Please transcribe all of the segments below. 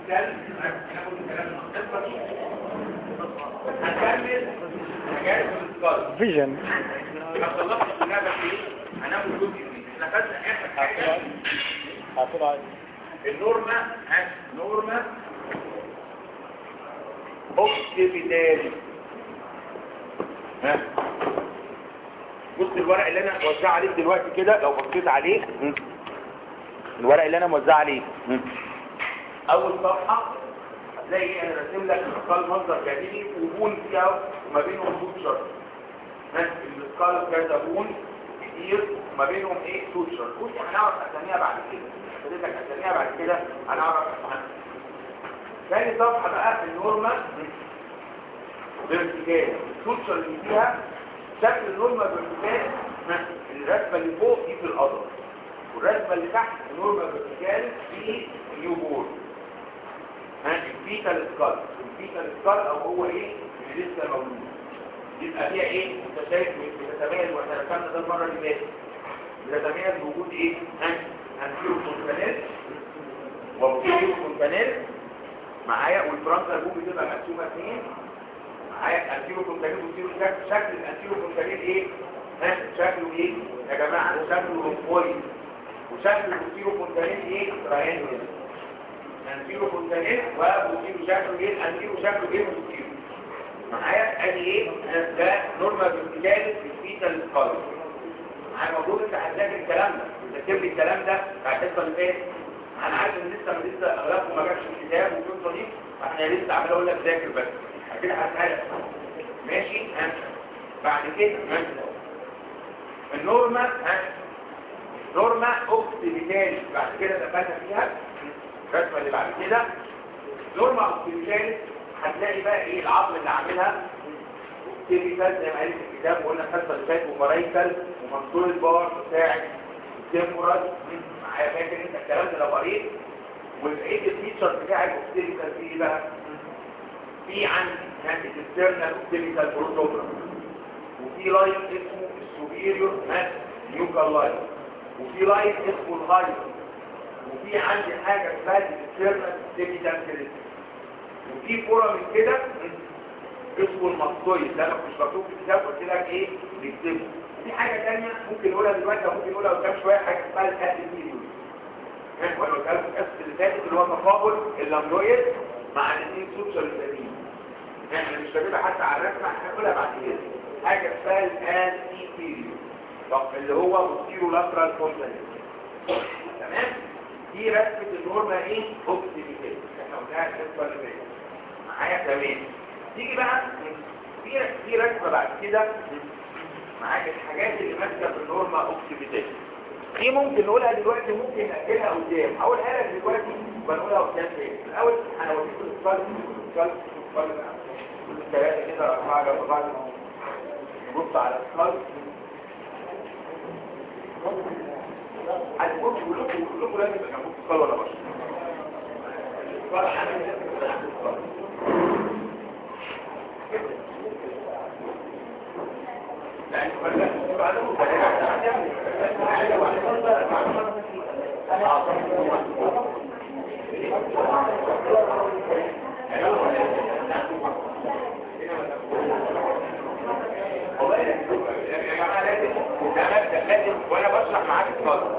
هنتكلم هناخد الكلام القصه دي هنكمل حاجات في السكال فيجن ما خلصنا اللعبه دي هناخد جزء جديد احنا خدنا اخر حاجه حافظ عليه النورما ها نورما اوكسيبيتالي ها بص الورق اللي انا موزع عليك دلوقتي كده لو بصيت عليه م. الورق اللي انا موزع عليه م. اول صفحه هتلاقي ايه انا راسم لك اسقال مصدر جانبي وبون فيها وما بينهم توت شرط ها الاسقال كذا بون كتير وما بينهم ايه توت شرط بص هنعرف اساميها بعد كده حضرتك اساميها بعد كده هنعرف عنها ثاني صفحه بقى النورمال فيرتيكال السوتشر اللي فيها شكل النورمال فيرتيكال الرسمه اللي فوق دي في القدر والرسمه اللي تحت النورمال فيرتيكال في النيو بورن ها الفيتال سكال الفيتال سكال او هو ايه اللي لسه مولود يبقى فيها ايه انت شايف بتتميز واحنا رسمنا ده المره اللي فاتت بتتميز بوجود ايه ها هنفيرو كونفانيل وبوجود كونفانيل معايا والفرنسا البوم بتبقى مقسومه اثنين معايا انتيرو كونتانيل وانتيرو شكل شكل الانتيرو كونتانيل ايه ها شكله ايه يا جماعه شكله رومبويد وشكل الانتيرو كونتانيل ايه تراينجل انتيرو كونتانيل وانتيرو شكله ايه الانتيرو شكله ايه وانتيرو معايا ادي ايه ده نورمال فيرتيكاليس في الفيتال سكال معايا المفروض انت هتذاكر الكلام ده تكتب لي الكلام ده بعد الحصه اللي فاتت انا عارف ان لسه لسه اغلبكم ما جابش الكتاب والقصه دي فاحنا لسه عمال اقول لك ذاكر بس كده هسالك ماشي ها بعد كده ها النورما ها نورما اوكسيبيتالي بعد كده دخلنا فيها الرسمه اللي بعد كده نورما اوكسيبيتالي هتلاقي بقى ايه العظم اللي عاملها اوكسيبيتال زي ما قال في الكتاب وقلنا الحصه اللي فاتت ومرايكل ومنصور البار بتاع التمبرال معايا فاكر انت الكلام ده لو قريت والعيد الفيتشر بتاع الاوكسيبيتال في ايه بقى في عندي كانت الاكسترنال اوكسيبيتال بروتوبرا وفي لاين اسمه السوبيريور ماس نيوكال لاين وفي لاين اسمه الهاير وفي عندي حاجه اسمها الاكسترنال اوكسيبيتال كريست وفي فورة من كده اسمه المقصويد ده مش مكتوب في الكتاب قلت لك ايه نكتبه في حاجه ثانيه ممكن نقولها دلوقتي او ممكن نقولها قدام شويه حاجه اسمها الاسيديوز وانا قلت لكم الاسيد اللي فاتت اللي هو تفاضل اللامبرويد مع الاثنين سوتشر الثانيين احنا مش كاتبها حتى على الرسمه احنا هنقولها بعد كده حاجه اسمها الانتي بيريو طب اللي هو بوستيرو لاترال كومبلكس تمام دي رسمه النورما ايه اوكسيديكال احنا قلناها الحصه اللي فاتت معايا تمام تيجي بقى في في رسمه بعد كده معاك الحاجات اللي ماسكه في النورما اوكسيديكال دي ممكن نقولها دلوقتي ممكن نأجلها قدام هقولها لك دلوقتي بنقولها قدام تاني الاول انا اوريكم السؤال السؤال السؤال كل الثلاثه كده اربعه جنب بعض نبص على السؤال هتبص كلكم كلكم لازم تبقى جنبكم السؤال ولا بشر السؤال حاجه يعني بعدهم وانا بشرح معاك اتفضل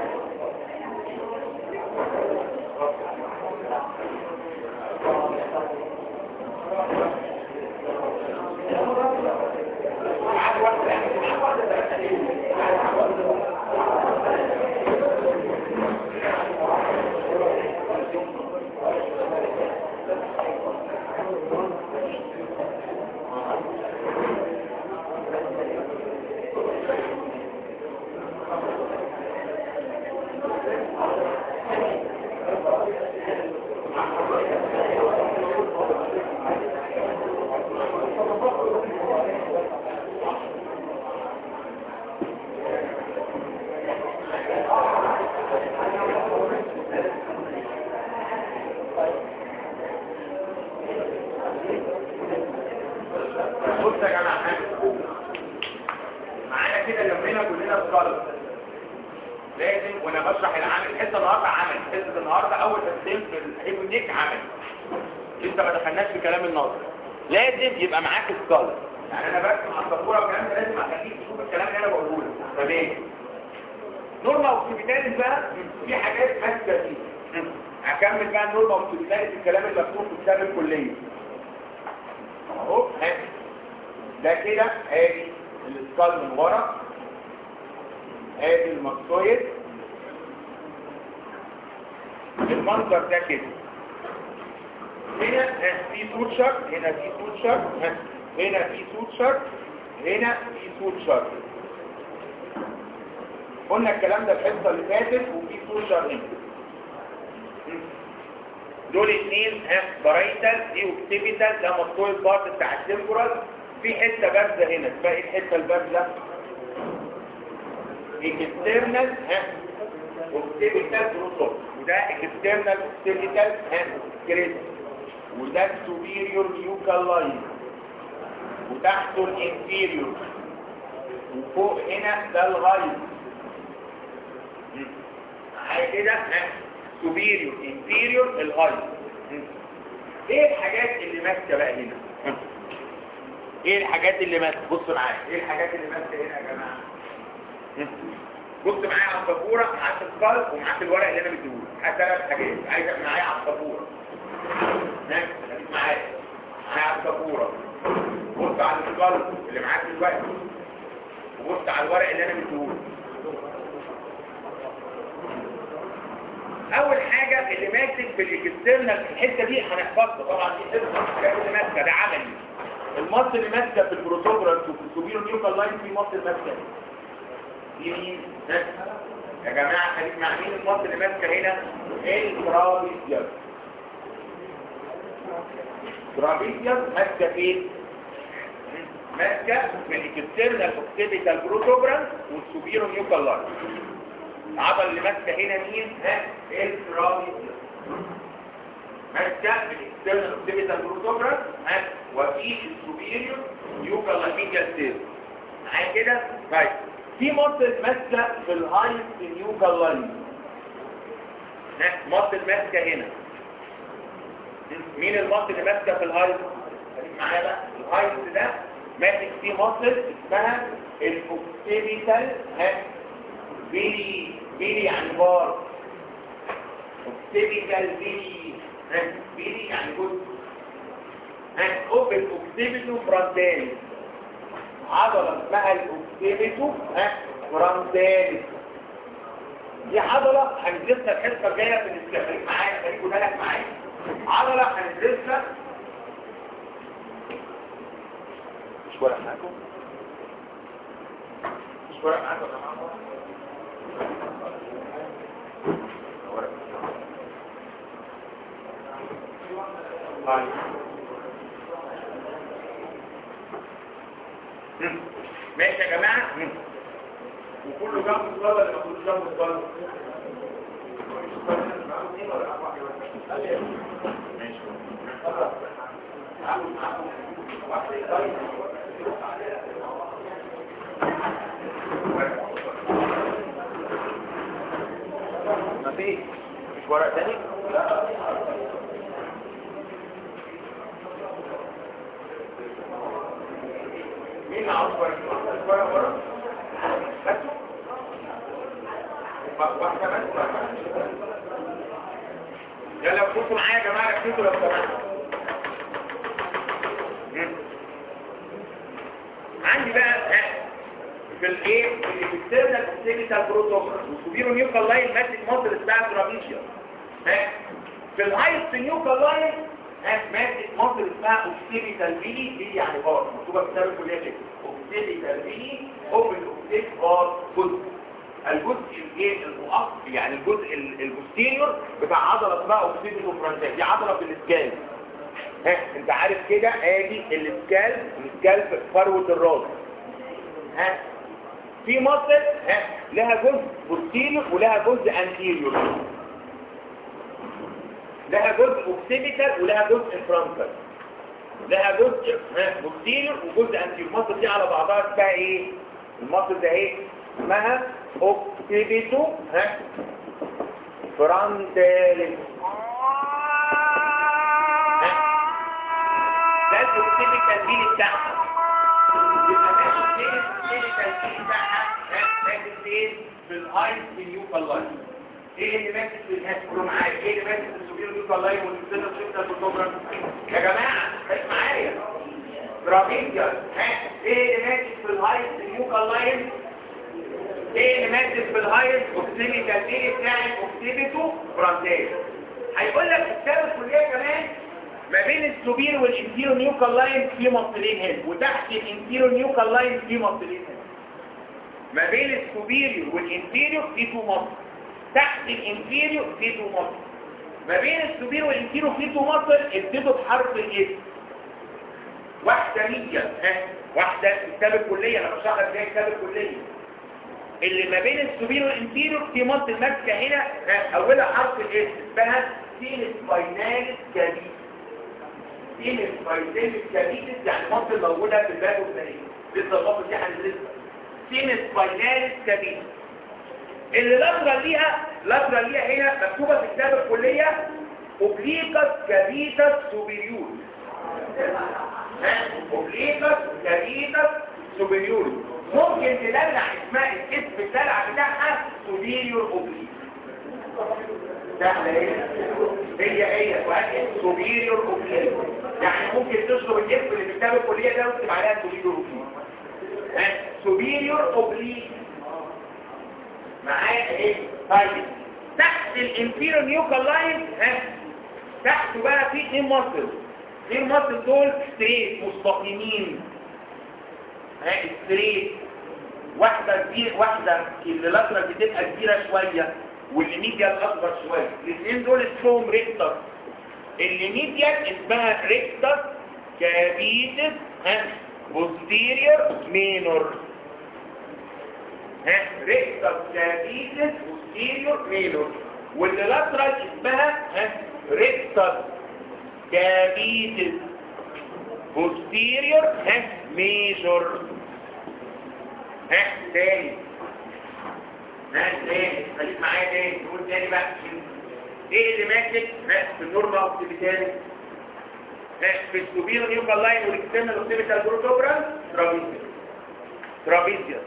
بص يا جماعه معانا كده جنبنا كلنا سكال لازم وانا انا بشرح العمل الحصه النهارده عمل حصه النهارده اول تسليم في الهيب والنيك عمل لسه ما دخلناش في كلام النظر لازم يبقى معاك سكال يعني انا برسم على السبوره والكلام ده لازم اخليك تشوف الكلام اللي انا بقوله لك تمام نورما اوكسيبيتاليس بقى في حاجات ماسكه فيه هكمل بقى النورما اوكسيبيتاليس الكلام اللي مكتوب في كتاب الكليه اهو ها. ده كده ادي السكال من ورا ادي المقصويد المنظر ده كده هنا ها، في سوتشر هنا في سوتشر ها، هنا في سوتشر هنا في سوتشر قلنا الكلام ده الحصه اللي فاتت وفي سوتشر هنا دول اثنين ها برايتال دي اوكسيبيتال ده مقصويد بارت بتاع التمبورال في حته بارزه هنا اسمها ايه الحته البارزه اكسترنال ها اوكسيبيتال بروتوب وده اكسترنال اوكسيبيتال ها كريس وده السوبيريور نيوكال لاين وتحته الانفيريور وفوق هنا ده الغايب معايا كده ها سوبيريور انفيريور الغايب ايه الحاجات اللي ماسكه بقى هنا ايه الحاجات اللي ماسكه بصوا معايا ايه الحاجات اللي ماسكه هنا يا جماعه بص معايا على السبوره معاك القلب ومعاك الورق اللي انا مديهولك ثلاث حاجات عايزك معايا على السبوره نعم خليك معايا معايا على السبوره بص على القلب اللي معاك دلوقتي وبص على الورق اللي انا مديهولك اول حاجه اللي ماسك في الاكسترنال الحته دي هنحفظها طبعا دي حفظ الحاجات اللي ماسكه ده عملي المصل اللي ماسكه في البروتوبرانس وفي السوبيرو نيوكال لاين في مصل ماسكه دي مين ها؟ يا جماعه خليك مع مين المصل اللي ماسكه هنا الترابيزيوس ترابيزيوس ماسكه فين ماسكه في الاكسترنال اوكسيديتال بروتوبرانس والسوبيرو نيوكال لاين العضله اللي ماسكه هنا مين ها الترابيزيوس ماسكه بالاكسترنال اوكسيبيتال بروتوبرانس ها وفي السوبيريور يوكال ميديال سيل معايا كده طيب في مصل ماسكه في الهايست نيوكال لاين مصل ماسكه هنا مين المصل اللي ماسكه في الهايست معايا بقى الهايست ده ماسك فيه مصل اسمها الاوكسيبيتال ها بيلي بيلي يعني بار اوكسيبيتال بيلي ها بيلي يعني جزء ها اوبن اوكسيبيتو فرانتالي عضلة اسمها الاوكسيبيتو ها فرانتالي دي عضلة هندرسها الحصة الجاية في الاستخدام معايا خليكوا بالك معايا عضلة هندرسها مش ورق معاكم مش ورق معاكم يا جماعة طيب. ماشي يا جماعة وكله جنب الصلاة اللي ما كلوش جنب الصلاة ماشي ما فيش مش ورق تاني مين عاوز ورق ورق ورق بس واحدة بس يلا بصوا معايا يا جماعة ركزوا لو سمحتوا عندي بقى ها في الايه في الاكسترنال اوكسيبيتال بروتوكول وسوبيرو نيوكال لاين ماسك مصر اسمها ترابيشيا ها في الهايست نيوكال لاين ها ماسك مصر اسمها اوكسيبيتال بيلي بيلي يعني بار مكتوبه في كتاب الكليه كده اوكسيبيتال بيلي اوبن اوكسيب بار جزء الجزء الايه المؤقت يعني الجزء البوستيريور بتاع عضله اسمها اوكسيبيتو فرانتال دي عضله في الاسكال ها انت عارف كده ادي الاسكال الاسكال في فروه الراس ها في مصل ها لها جزء بوستيريور ولها جزء انتيريور لها جزء اوكسيبيتال ولها جزء فرونتال لها جزء ها بوستيريور وجزء انتيريور المصل دي على بعضها اسمها ايه المصل ده ايه اسمها اوكسيبيتو ها فرونتاليس ده التيبيكال فيل بتاعها يبقى ماشي فين التيبيكال فيل بتاعها ماشي فين في الهايت نيوكال لاين ايه اللي ماسك في الناس كله معايا ايه اللي ماسك في السوبر نيوكال لاين والسيستم شيفتر والكوبرا يا جماعه خليك معايا ترابيزيا ها ايه اللي ماسك في الهايت نيوكال لاين ايه اللي ماسك في الهايت اوكسيميكال ايه بتاعت اوكسيميتو فرانتيز هيقول لك في الكتاب الكليه كمان ما بين السوبير والانتيرو نيوكال لاين في مصلين هنا وتحت الانتيرو نيوكال لاين في مصلين هنا ما بين السوبيريو والانفيريو في تو مصل تحت الانفيريو في تو مصل ما بين السوبيريو والانفيريو في تو مصل ابتدوا بحرف الاس واحدة مية ها واحدة كتاب الكلية انا بشرح لك زي كتاب الكلية اللي ما بين السوبيريو والانفيريو في مصل ماسكة هنا ها اولها حرف الاس اسمها سين سبايناليس كابيتس سين سبايناليس كابيتس يعني مصل موجودة في الباب والثانية لسه المصل دي هندرسها سين سبايناليس كابيتس اللي لاترال ليها لاترال ليها هنا مكتوبة في كتاب الكلية اوبليكس كابيتس سوبيريور اوبليكس كابيتس سوبيريور ممكن تدلع اسمها الاسم الدلع بتاعها سوبيريور اوبليك سهلة ايه هي هي وهي سوبيريور اوبليك يعني ممكن تشرب الاسم اللي في كتاب الكلية ده وتكتب عليها سوبيريور اوبليك سوبيريور اوبليك معايا ايه طيب تحت الانفيرو نيوكال لاين ها تحته بقى في اثنين مصل اثنين مصل دول ستريت مستقيمين ها ستريت واحده كبير واحده اللي لاترال بتبقى كبيره شويه واللي ميديال اكبر شويه الاثنين دول اسمهم ريكتر اللي ميديال اسمها ريكتر كابيتس ها posterior minor ها ريكتر كابيتس posterior minor واللي لاترال اسمها ها ريكتر كابيتس posterior ها major ها تاني ها تاني خليك معايا تاني نقول تاني بقى ايه اللي ماسك ها في النورما اوكسيبيتالي في السوبيرو نيوكال لاين والاكسترنال اوكسيبيتال بروتوبران ترابيزيا ترابيزيا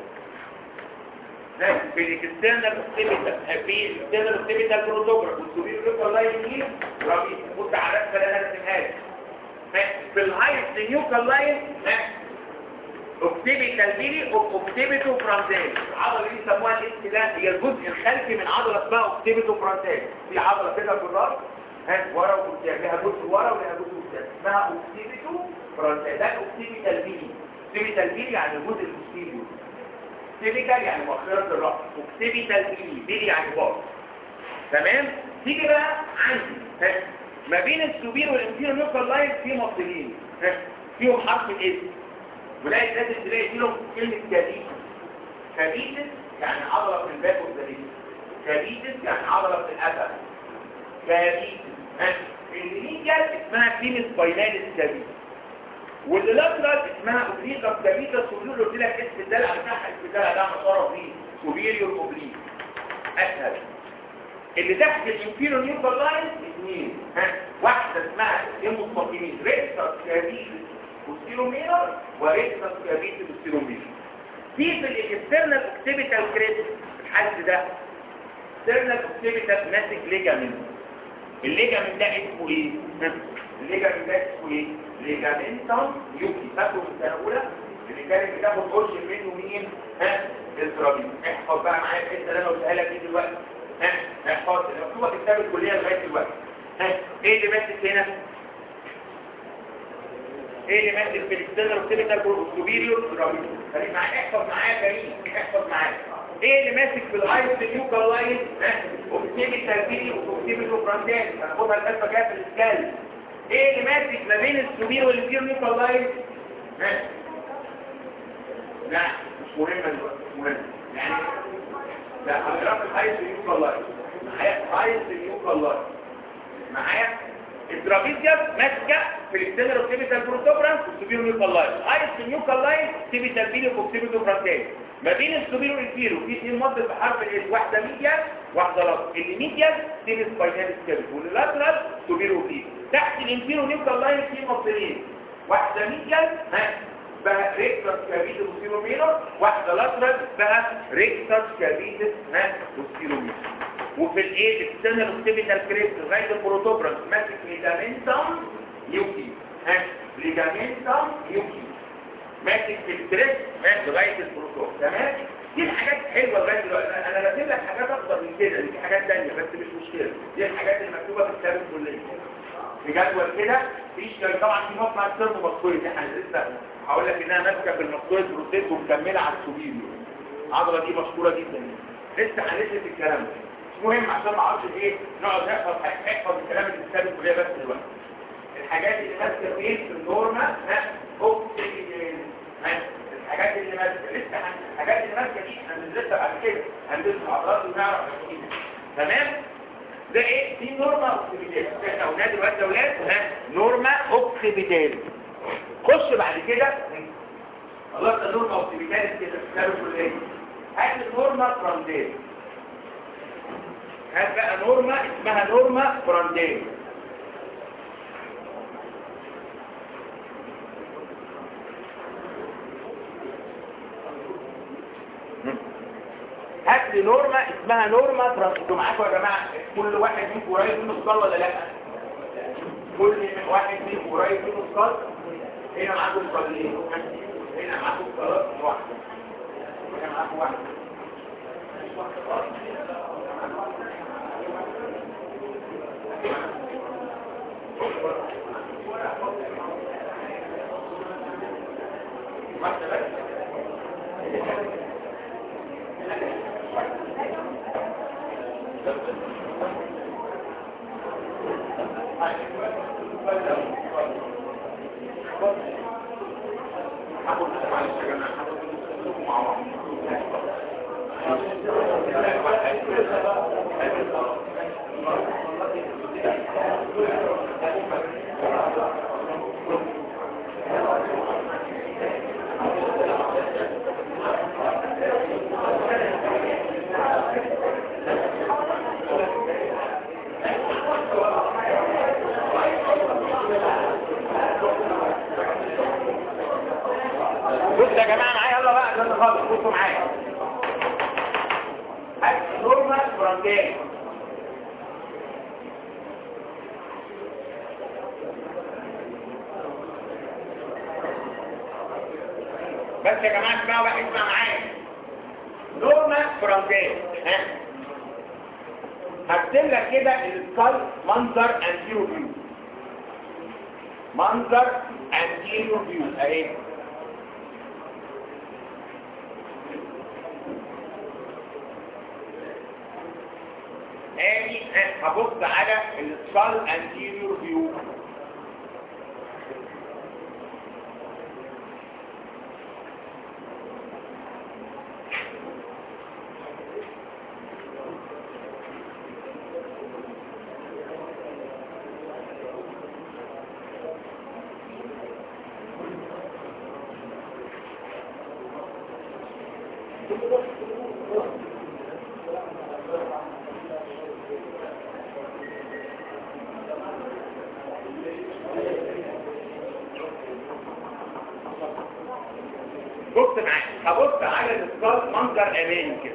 في الاكسترنال اوكسيبيتال في الاكسترنال اوكسيبيتال بروتوبران والسوبيرو نيوكال لاين دي ترابيزيا بص على الرسمه اللي انا رسمها لك في الهايست نيوكال لاين اوكتيبيتال بيلي اوكتيبيتو فرانتيل العضله دي يسموها الاسم ده هي الجزء الخلفي من عضله اسمها اوكتيبيتو فرانتيل في عضله كده في الراس ها ورا وقدام لها جزء ورا ولها جزء قدام اسمها اوكتيبيتو فرانتيل ده اوكتيبيتال بيلي اوكتيبيتال بيلي يعني الجزء البوستيريور اوكتيبيتال يعني مؤخره الراس اوكتيبيتال بيلي بيلي يعني باص تمام تيجي بقى عندي ها ما بين السوبير والانفيرو نيوكال لاين في مصلين ها فيهم حرف الاسم ولاقي لازم تلاقي فيهم كلمة كبيتس كبيتس يعني عضلة في الباب والزليل كبيتس يعني عضلة في الأسد كبيتس الميديال اسمها فينس بايلانس كبيتس واللي لاترال اسمها اوبليكا كبيتس ودول قلت لك اسم الدلع بتاعها اسم الدلع ده مصرف فيه سوبيريور اوبليك اسهل اللي تحت الانفيرو نيوكال لاين اثنين ها واحده اسمها المستقيمين ريكتر كبيتس بوستيرومينر وريكتس كابيت بوستيرومينر في في الاكسترنال اوكسيبيتال كريست الحد ده اكسترنال اوكسيبيتال ماسك ليجامنت الليجامنت ده اسمه ايه الليجامنت ده اسمه ايه ليجامنتم يوكي فاكره في السنه الاولى اللي كانت بتاخد قرش منه مين ها الترابيز احفظ بقى معايا الحته اللي انا قلتها لك دي دلوقتي ها احفظ مكتوبه في كتاب الكليه لغايه دلوقتي ها ايه اللي ماسك هنا ايه اللي ماسك في الاكسترنال اوكسيبيتال سوبيريور خليك معايا احفظ معايا كريم احفظ معايا ايه اللي ماسك في الهايست نيوكال لاين اوكسيبيتال بيلي اوكسيبيتال فرانتال هناخدها الكلمه جايه في الاسكال ايه اللي ماسك ما بين السوبير والانفيريور نيوكال لاين لا مش مهمه دلوقتي مش مهمه يعني لا هنعرف الهايست نيوكال لاين معايا هايست نيوكال لاين معايا الترابيزيا ماسكه في الاكسترنال اوكسيبيتال بروتوبرانس والسوبيرو نيوكال لاين ايس نيوكال لاين اوكسيبيتال بيلي اوكسيبيتال فرانتال ما بين السوبيرو والانفيرو في اثنين مصدر بحرف الاس واحده ميديال واحده لاترال اللي ميديال سيمي سباينال سكابيت واللاترال سوبيرو وفيرو تحت الانفيرو نيوكال لاين في مصدرين واحده ميديال ها بقى ريكتر كابيتس وسيرو مينور واحده لاترال بقى ريكتر كابيتس ها وسيرو مينور وفي الايه الاكسترنال اوكسيبيتال كريبت لغايه البروتوبرانس ماسك ليجامنتم يوكي ها ليجامنتم يوكي ماسك في الكريبت ماسك لغايه البروتوبرانس تمام دي الحاجات حلوه لغايه دلوقتي انا راسم لك حاجات اكتر من كده دي حاجات ثانيه بس مش مشكله دي الحاجات اللي مكتوبه في الكتاب الكليه في جدول كده في طبعا في مصنع السيرمو ماسكويد دي احنا لسه هقول لك انها ماسكه في الماسكويد بروتيت ومكمله على السوبيريو العضله دي مشهوره جدا لسه هندرس الكلام ده مش مهم عشان ما اعرفش ايه نقعد نحفظ نحفظ الكلام اللي في الكتاب الكليه بس دلوقتي الحاجات اللي ماسكه فين في النورما ها اوكسجين الحاجات اللي ماسكه لسه هن- الحاجات اللي ماسكه دي هندرسها بعد كده هندرس عضلات ونعرف ايه تمام ده ايه دي نورما اوكسيبيتال احنا قلنا دلوقتي يا اولاد ها نورما اوكسيبيتال خش بعد كده خلاص النورما اوكسيبيتال كده كتاب الكليه هات النورما فرانتيل هات بقى نورما اسمها نورما فرانتيل هات لي نورما اسمها نورما فرانتيل انتوا معاكم يا جماعه كل واحد منكم قريب منه الصلاه ولا لا كل واحد منكم قريب منه الصلاه هنا معاكم صلين هنا معاكم صلاه واحده هنا معاكم واحده واحده بس بص يا جماعه معايا يلا بقى عشان نخلص بصوا معايا نورمال فرانتين بس يا جماعه اسمعوا بقى اسمع معايا نورمال فرانتين ها هكتب لك كده السكال منظر انتيرو فيو منظر انتيرو فيو اهي ادي هبص على السكال انتيريور فيو بص معايا هبص على الاسقاط منظر امامي كده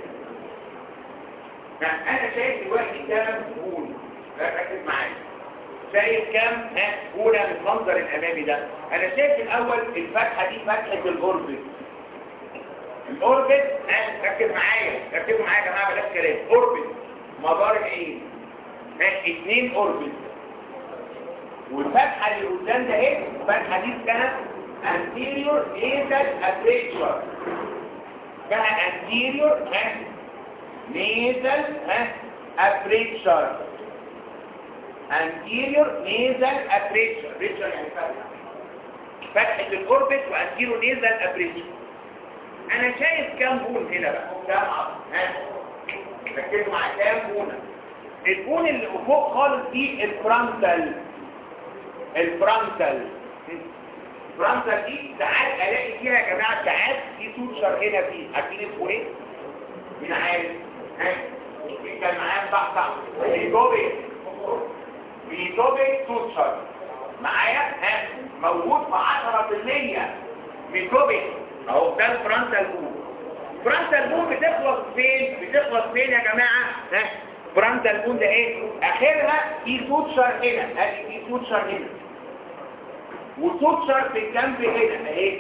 يعني انا شايف دلوقتي كام بول ركز معايا شايف كام ها بوله من المنظر الامامي ده انا شايف الاول الفتحه دي فتحه الاوربت الاوربت ها ركز معايا ركزوا معايا يا جماعه بلاش كلام اوربت مدار العين ها اتنين اوربت والفتحه اللي قدام ده اهي الفتحه دي اسمها anterior nasal aperture اسمها anterior ها nasal ها aperture anterior nasal aperture aperture يعني فتحه فتحه الاوربت وانتيريور nasal aperture انا شايف كام بون هنا بقى كام عظم ها ركزوا معايا كام بونه البون اللي فوق خالص دي الفرونتال الفرونتال فرنسا دي ساعات الاقي فيها يا جماعه ساعات في سوتشر هنا فيه عارفين اسمه ايه؟ مين عارف؟ ها؟ مين كان معايا صح صح بيتوبيك بيتوبيك سوتشر معايا ها موجود في 10% ميتوبيك اهو ده الفرنسا البوم فرنسا البوم بتخلص فين؟ بتخلص فين يا جماعه؟ ها؟ فرنسا البوم ده ايه؟ اخرها في سوتشر هنا ادي في سوتشر هنا وتوتشر في الجنب هنا اهي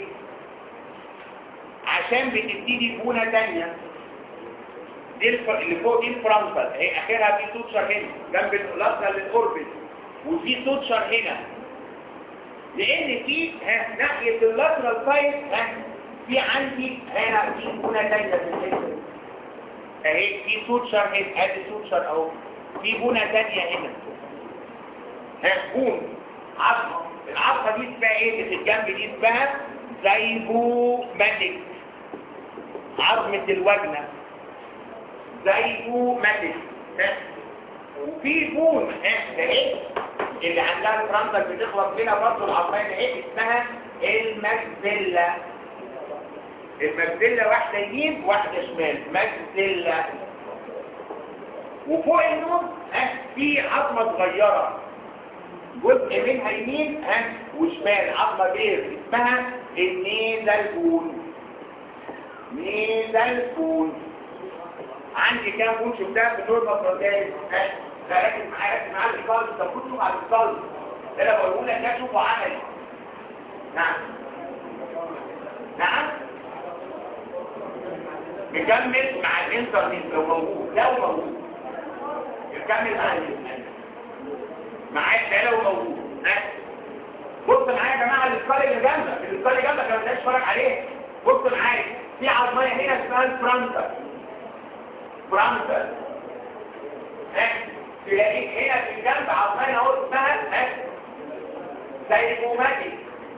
عشان بتبتدي بونة تانية دي الف... اللي فوق دي الفرنسا اهي اخرها في توتشر هنا جنب الاصل للاوربت وفي توتشر هنا لان في ها ناحية اللاترال سايد ها في عندي هنا في بونة تانية في الحته اهي في توتشر هنا ادي توتشر اهو في بونة تانية هنا ها بون عظمة العظمة دي اسمها ايه اللي في الجنب دي اسمها زيبوماتيك عظمة الوجنة زيبوماتيك وفي بون ها ده ايه اللي عندها الفرنسا بتخلص منها برضه العظمية ده ايه اسمها المجزلة المجزلة واحدة يمين واحدة شمال مجزلة وفوق النوم ها في عظمة صغيرة جزء منها يمين ها وشمال عظمه بير اسمها النيزل بون نيزل بون عندي كام بون شفتها في النورمال فرونتاليس ها ده ركز معايا ركز معايا الصلب طب كنت على الصلب ده انا بقول لك ده شوفه عملي نعم نعم نكمل مع الانترنت لو موجود لو موجود نكمل مع الانترنت معايا ده لو موجود ها بص معايا يا جماعه الاسكال اللي جنبك الاسكال اللي جنبك انا مش اتفرج عليه بص معايا في عظميه هنا اسمها الفرنتال فرنتال ها تلاقيك هنا في الجنب عظميه اهو اسمها ها زيجوماتيك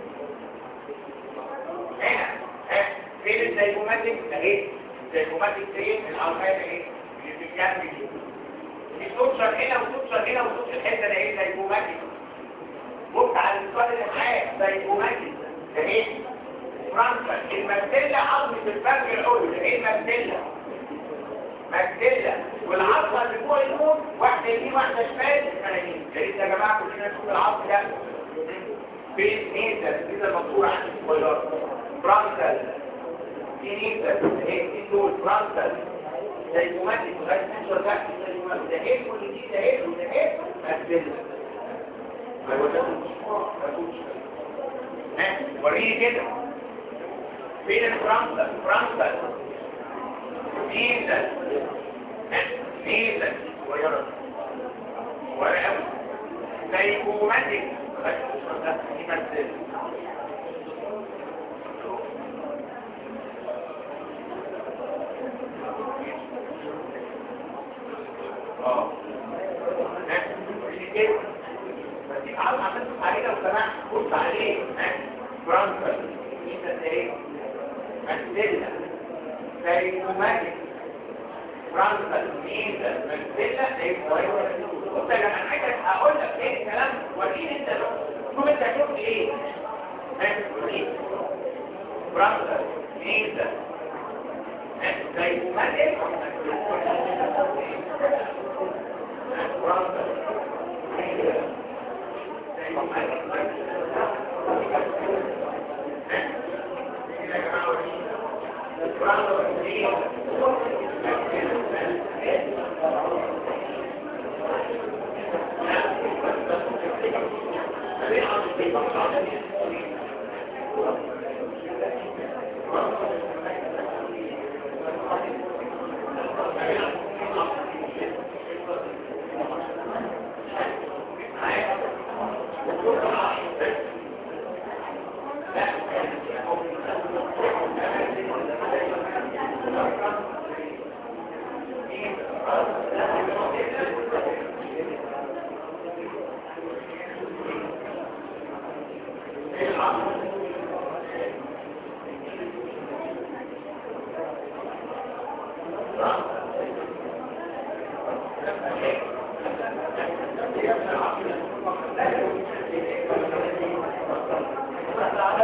هنا ها فين الزيجوماتيك اهي الزيجوماتيك ايه العظميه اهي اللي في الجنب دي بتوصل هنا وتوصل هنا وتوصل الحته ده ايه زي بوماتيك بص على السؤال اللي معايا زي بوماتيك ده ايه فرانكا المجدلة عظمة الفرق العلوي ده ايه المجدلة مجدلة والعظمة اللي فوق النور واحدة يمين واحدة شمال الفنانين يا ريت يا جماعة كلنا نشوف العظم ده فين نيزل نيزل مقصورة عند الصغيرة فرانكا في نيزل ايه دي دول فرانكا زي بوماتيك لغاية 12 تحت ده ايه كل دي ده ايه وده ايه مجدلة ما يوجدوش ما يوجدوش ها وريني كده فين الفرنسا فرنسا ميزة ميزة صغيرة ولا قوي زي كوماتيك يمثل اه كده بس عاوز عملت عليه لو سمحت بص عليه فرنسا ميزة ايه مجدلة سيكوماتيك فرنسا ميزة مجدلة سيكوماتيك بص يا جماعة حاجة هقول لك ايه الكلام وريني انت شوف انت شفت ايه فرنسا ميزة سيكوماتيك فرنسا ميزة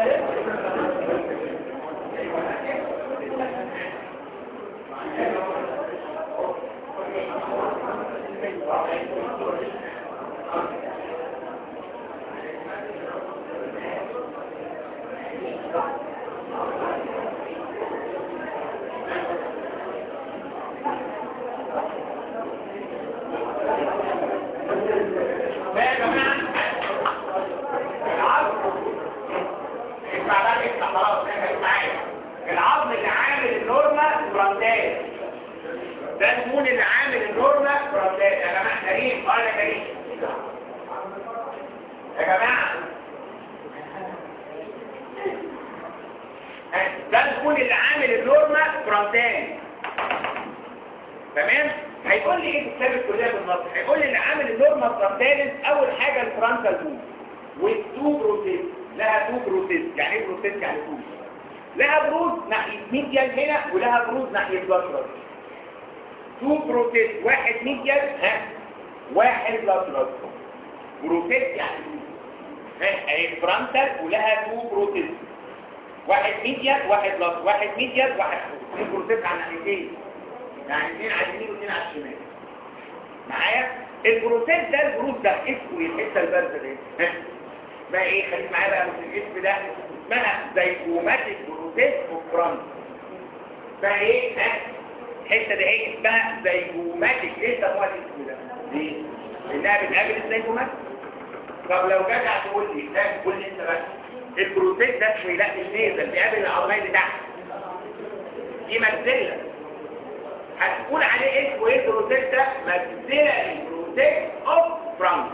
بقى يا جماعة العظم اسمع بقى اسمع خلاص احنا معايا العظم اللي عامل النورما فرونتال ده الدهون اللي عامل النورما فرونتال يا جماعة كريم قال يا كريم يا جماعة ده الدهون اللي عامل النورما فرونتال تمام هيقول لي ايه في كتاب الكليه بالنص هيقول لي اللي عامل النورما فرونتاليس اول حاجه الفرونتال بول والتو بروسيس لها تو بروسيس يعني ايه بروسيس يعني تو لها بروز ناحيه ميديال هنا ولها بروز ناحيه لاترال تو بروسيس واحد ميديال ها واحد لاترال بروسيس يعني ها اهي فرونتال ولها تو بروسيس واحد ميديال واحد لاترال واحد ميديال واحد تو بروسيس على ناحيتين يعني اثنين على اليمين واثنين على الشمال معايا البروسيس ده البروس ده اسمه ايه الحته البارده دي ها؟ بقى ايه خليك معايا بقى في الاسم ده اسمها زيجوماتيك بروسيس اوف فرونت بقى ايه ها الحته دي ايه اسمها زيجوماتيك ليه سموها الاسم ده ليه لانها بتقابل الزيجوماتيك طب لو جدع تقول لي لا قول لي انت بقى البروسيس ده اسمه ايه لا مش نيزل بيقابل العظميه اللي تحت دي مجزله هتقول عليه اسمه ايه البروسيس ده مجزله البروسيس اوف فرونت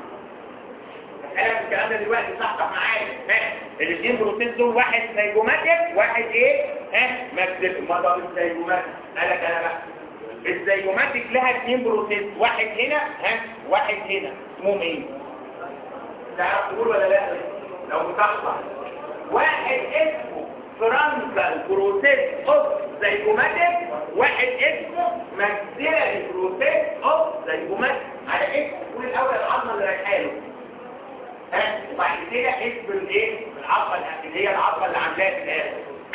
انا الكلام ده دلوقتي صحصح معايا ها الاثنين بروسيس دول واحد زيجوماتيك واحد ايه ها مجزله ما طب الزيجوماتيك قالك انا بقى الزيجوماتيك لها اثنين بروسيس واحد هنا ها واحد هنا اسمهم ايه تعرف تقول ولا لا لو مصحصح واحد اسمه فرانكال بروسيس اوف زيجوماتيك واحد اسمه ماكسيلاري بروسيس اوف زيجوماتيك على اسم تقول الاول العظمه اللي رايحه له ها وبعد كده اسم الايه العظمه اللي هي العظمه اللي عاملاها في الاخر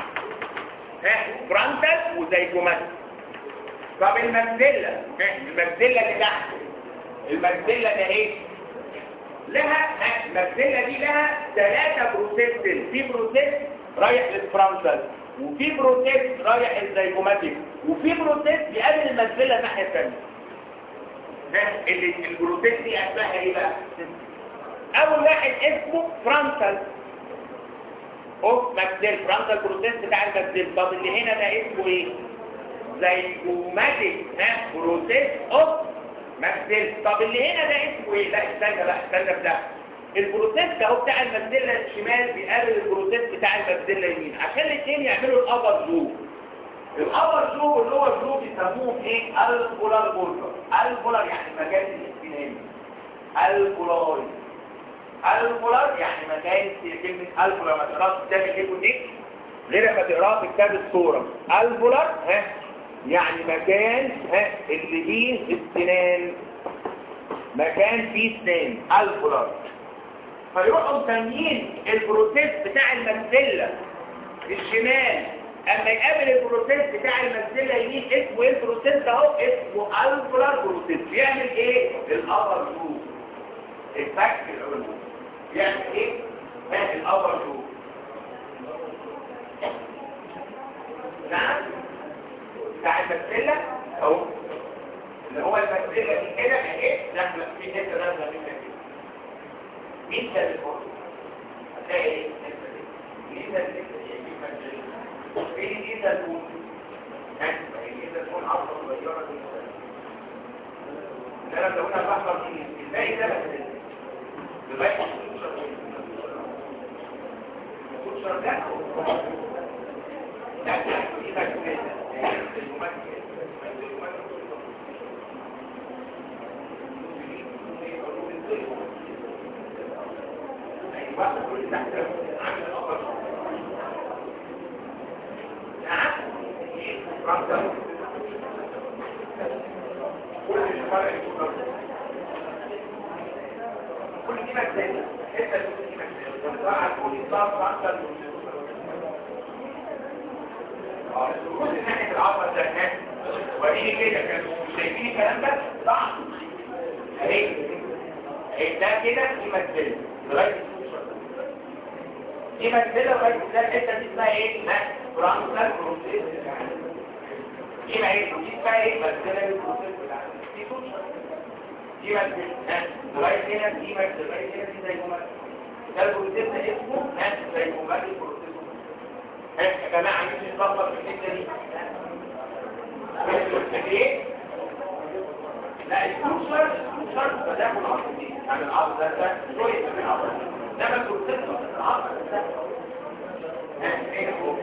ها فرانكال وزيجوماتيك طب الماكسيلا ها الماكسيلا اللي تحت الماكسيلا ده ايه لها الماكسيلا دي لها ثلاثه بروسيس في بروسيس رايح للفرونتال وفي بروسيس رايح للزيجوماتيك وفي بروسيس بيقابل الماكسيلا الناحيه الثانيه اللي البروسيس دي اسمها ايه بقى اول واحد اسمه فرونتال اوف ماكسيل فرونتال بروسيس بتاع الماكسيل طب اللي هنا ده اسمه ايه زيجوماتيك ها بروسيس اوف ماكسيل طب اللي هنا ده اسمه ايه لا استنى بقى استنى بتاع البروسيس ده هو بتاع الماكسيلا الشمال بيقابل البروسيس بتاع الماكسيلا اليمين عشان الاثنين يعملوا الابر جو الابر جو واللور جو بيسموهم ايه البولار بولر البولار يعني مكان الاستنان البولار البولار يعني مكان كلمه البولار ما تقراش كتاب الهيبوتيك غير ما تقراها في كتاب الصوره البولار ها يعني مكان ها اللي فيه السنان مكان فيه سنان البولار فيروحوا مسميين البروسيس بتاع الماكسيلا الشمال اما يقابل البروسيس بتاع الماكسيلا يمين اسمه ايه البروسيس ده اهو اسمه البولار بروسيس بيعمل ايه الابر جو الفك العلوي بيعمل ايه ها الابر جو نعم بتاع الماكسيلا اهو اللي هو الماكسيلا دي كده اهي داخله في حته داخله في كده مين ده الفرق هتلاقي ايه مين ده ايه ايه ده الفرق ايه ده الفرق عصر صغيره دي ده لو قلنا بحر دي الباقي ده بس الباقي الكوتشر ده لا لا دي واحد كل تحت عامل الأمر نعم رمضة كل الشفارة يكون كل دي مجزانة حتة كل دي مجزانة وانتوا كل إصاب رمضة اه الجلوكوز ناحيه العضله ده وريني كده كانوا شايفين الكلام ده صح اهي اهي ده كده دي مدله لغايه دي مدله لغايه ده الحته دي اسمها ايه؟ فرانكال بروسيس دي ما هي دي اسمها ايه؟ مدله البروسيس بتاعتها دي سوشيال دي مدله لغايه هنا دي مدله لغايه هنا دي زي ما ده البروسيس ده اسمه ناس زي ما البروسيس يا جماعه مش نظبط في الحته دي ايه لا السوشر السوشر تداخل عصبي يعني العصب ده ده شويه من العصب ده ما ترتبط في العصب ده ايه هو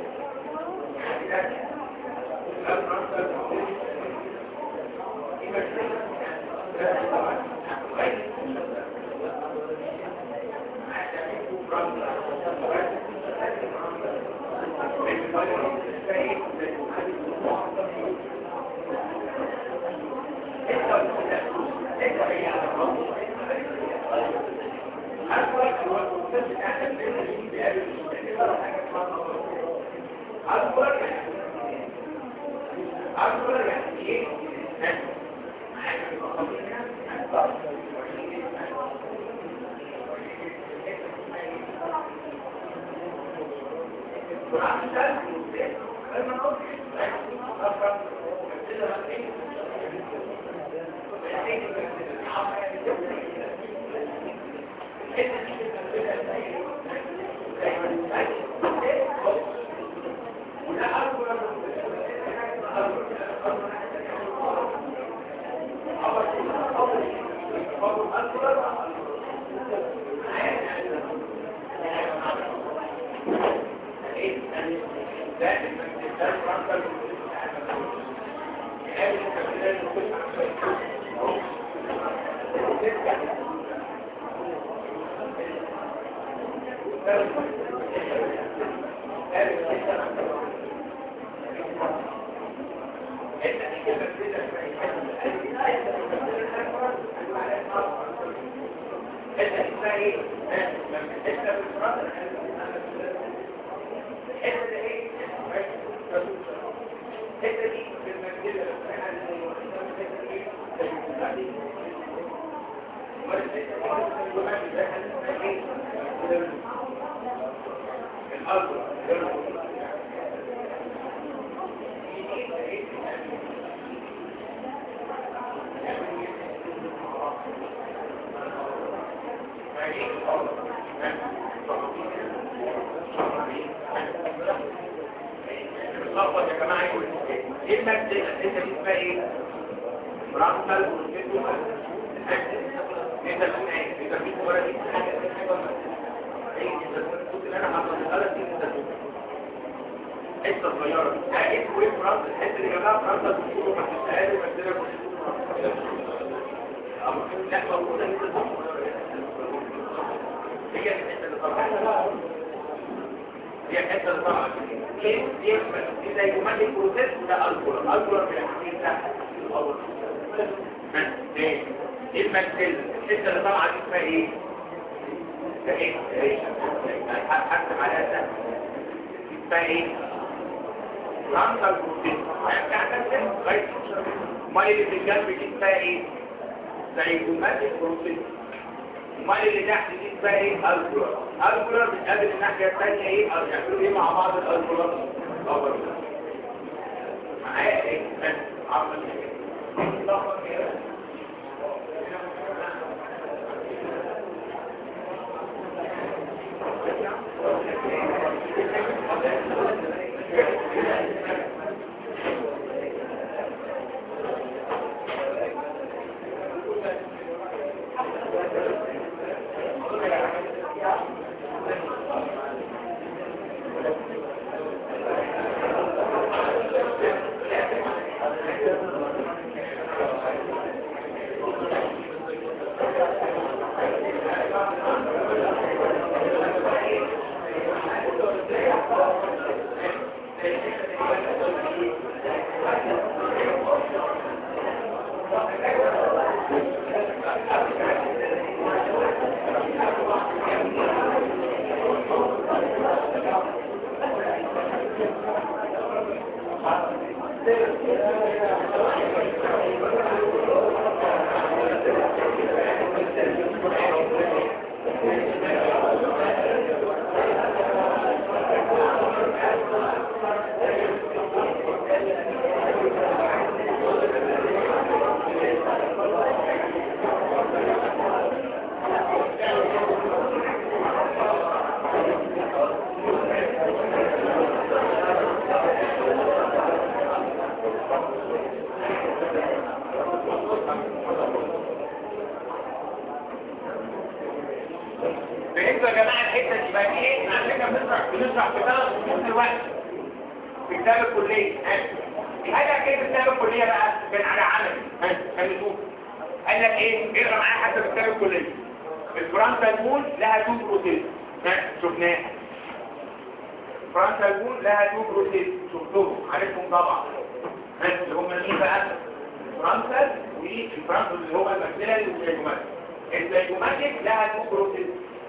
معايا الحته دي يبقى دي ايه على فكره بنشرح بنشرح في ثلاث خطوط دلوقتي في كتاب الكليه هذا كيف كتاب الكليه بقى كان على عملي ها خلي نشوف قال لك ايه اقرا معايا حتى في كتاب الكليه الفرونتال مول لها تو بروسيس ها شفناها فرونتال مول لها تو بروسيس شفتهم عارفهم طبعا ها اللي هم مين بقى الفرونتال والفرونتال اللي هو الماكسيلاري والزيجوماتيك الزيجوماتيك لها تو بروسيس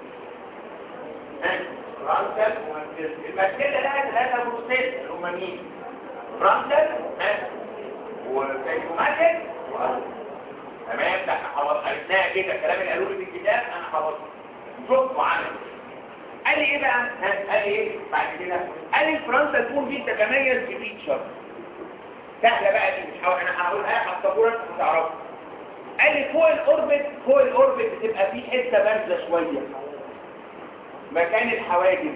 ها فرونتال الماكسيلا لها ثلاثه بروسيس اللي هم مين فرونتال ها والزيجوماتيك تمام ده احنا خلاص عرفناها كده الكلام اللي قالوه لي في الكتاب انا خلاص شفت وعمل قال لي ايه بقى ها؟ قال لي ايه بعد كده قال لي الفرنسا تكون دي تتميز بفيتشر سهله بقى دي مش هقول انا هقولها لك على السبوره انت هتعرفها قال لي فوق الاوربت فوق الاوربت بتبقى في حته بارزه شويه مكان الحواجز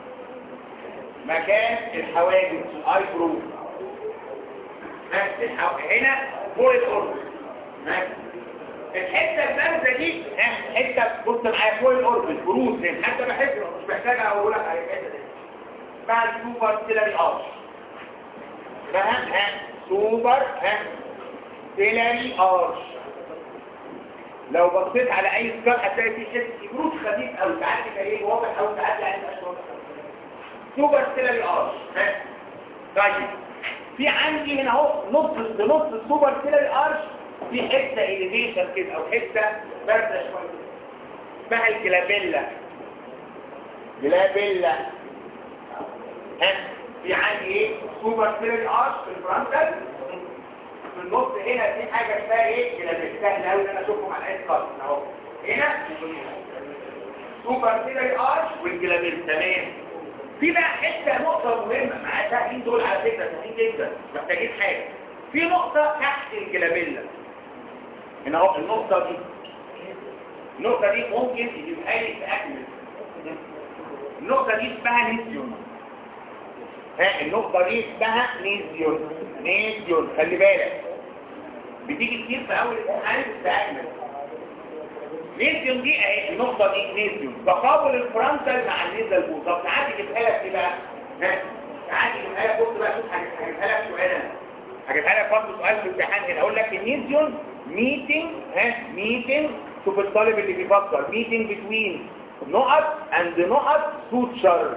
مكان الحواجز الاي برو ها الحو... هنا فوق الاوربت الحته البارزه دي ها حته بص معايا فوق الاوربت بروز هنا حتى بحس مش محتاج اقول لك على الحته دي بعد سوبر سيلاري ارش فاهم ها سوبر ها سيلاري ارش لو بصيت على اي سكار هتلاقي فيه حته بروز خفيف قوي ساعات كده ايه واضح قوي ساعات يعني مش واضح سوبر سيلاري ارش ها طيب في عندي هنا اهو نص نص السوبر سيلاري ارش في حته اليفيشن كده او حته بارده شويه اسمها الجلابيلا جلابيلا ها في عندي ايه سوبر سيلاري ارش في الفرونتال في النص هنا في حاجه اسمها ايه جلابيلا سهله قوي ان انا اشوفهم على اي خط اهو هنا سوبر سيلاري ارش والجلابيلا تمام في بقى حته نقطه مهمه مع السهلين دول على فكره سهلين جدا محتاجين حاجه في نقطه تحت الجلابيلا هنا اهو النقطة دي النقطة دي ممكن يبقى لي تأكمل النقطة دي اسمها نيزيون ها النقطة دي اسمها نيزيون نيزيون خلي بالك بتيجي كتير في أول الامتحان تأكمل نيزيون دي اهي النقطة دي نيزيون تقابل الفرنسال مع النيزل بول طب ساعات يجيبها لك ايه بقى؟ ها ساعات يجيبها لك بص بقى شوف هجيبها لك سؤال انا هجيبها لك برضه سؤال في الامتحان هنا اقول لك النيزيون ميتنج ها ميتنج شوف الطالب اللي بيفكر ميتنج بتوين نقط اند نقط سوتشر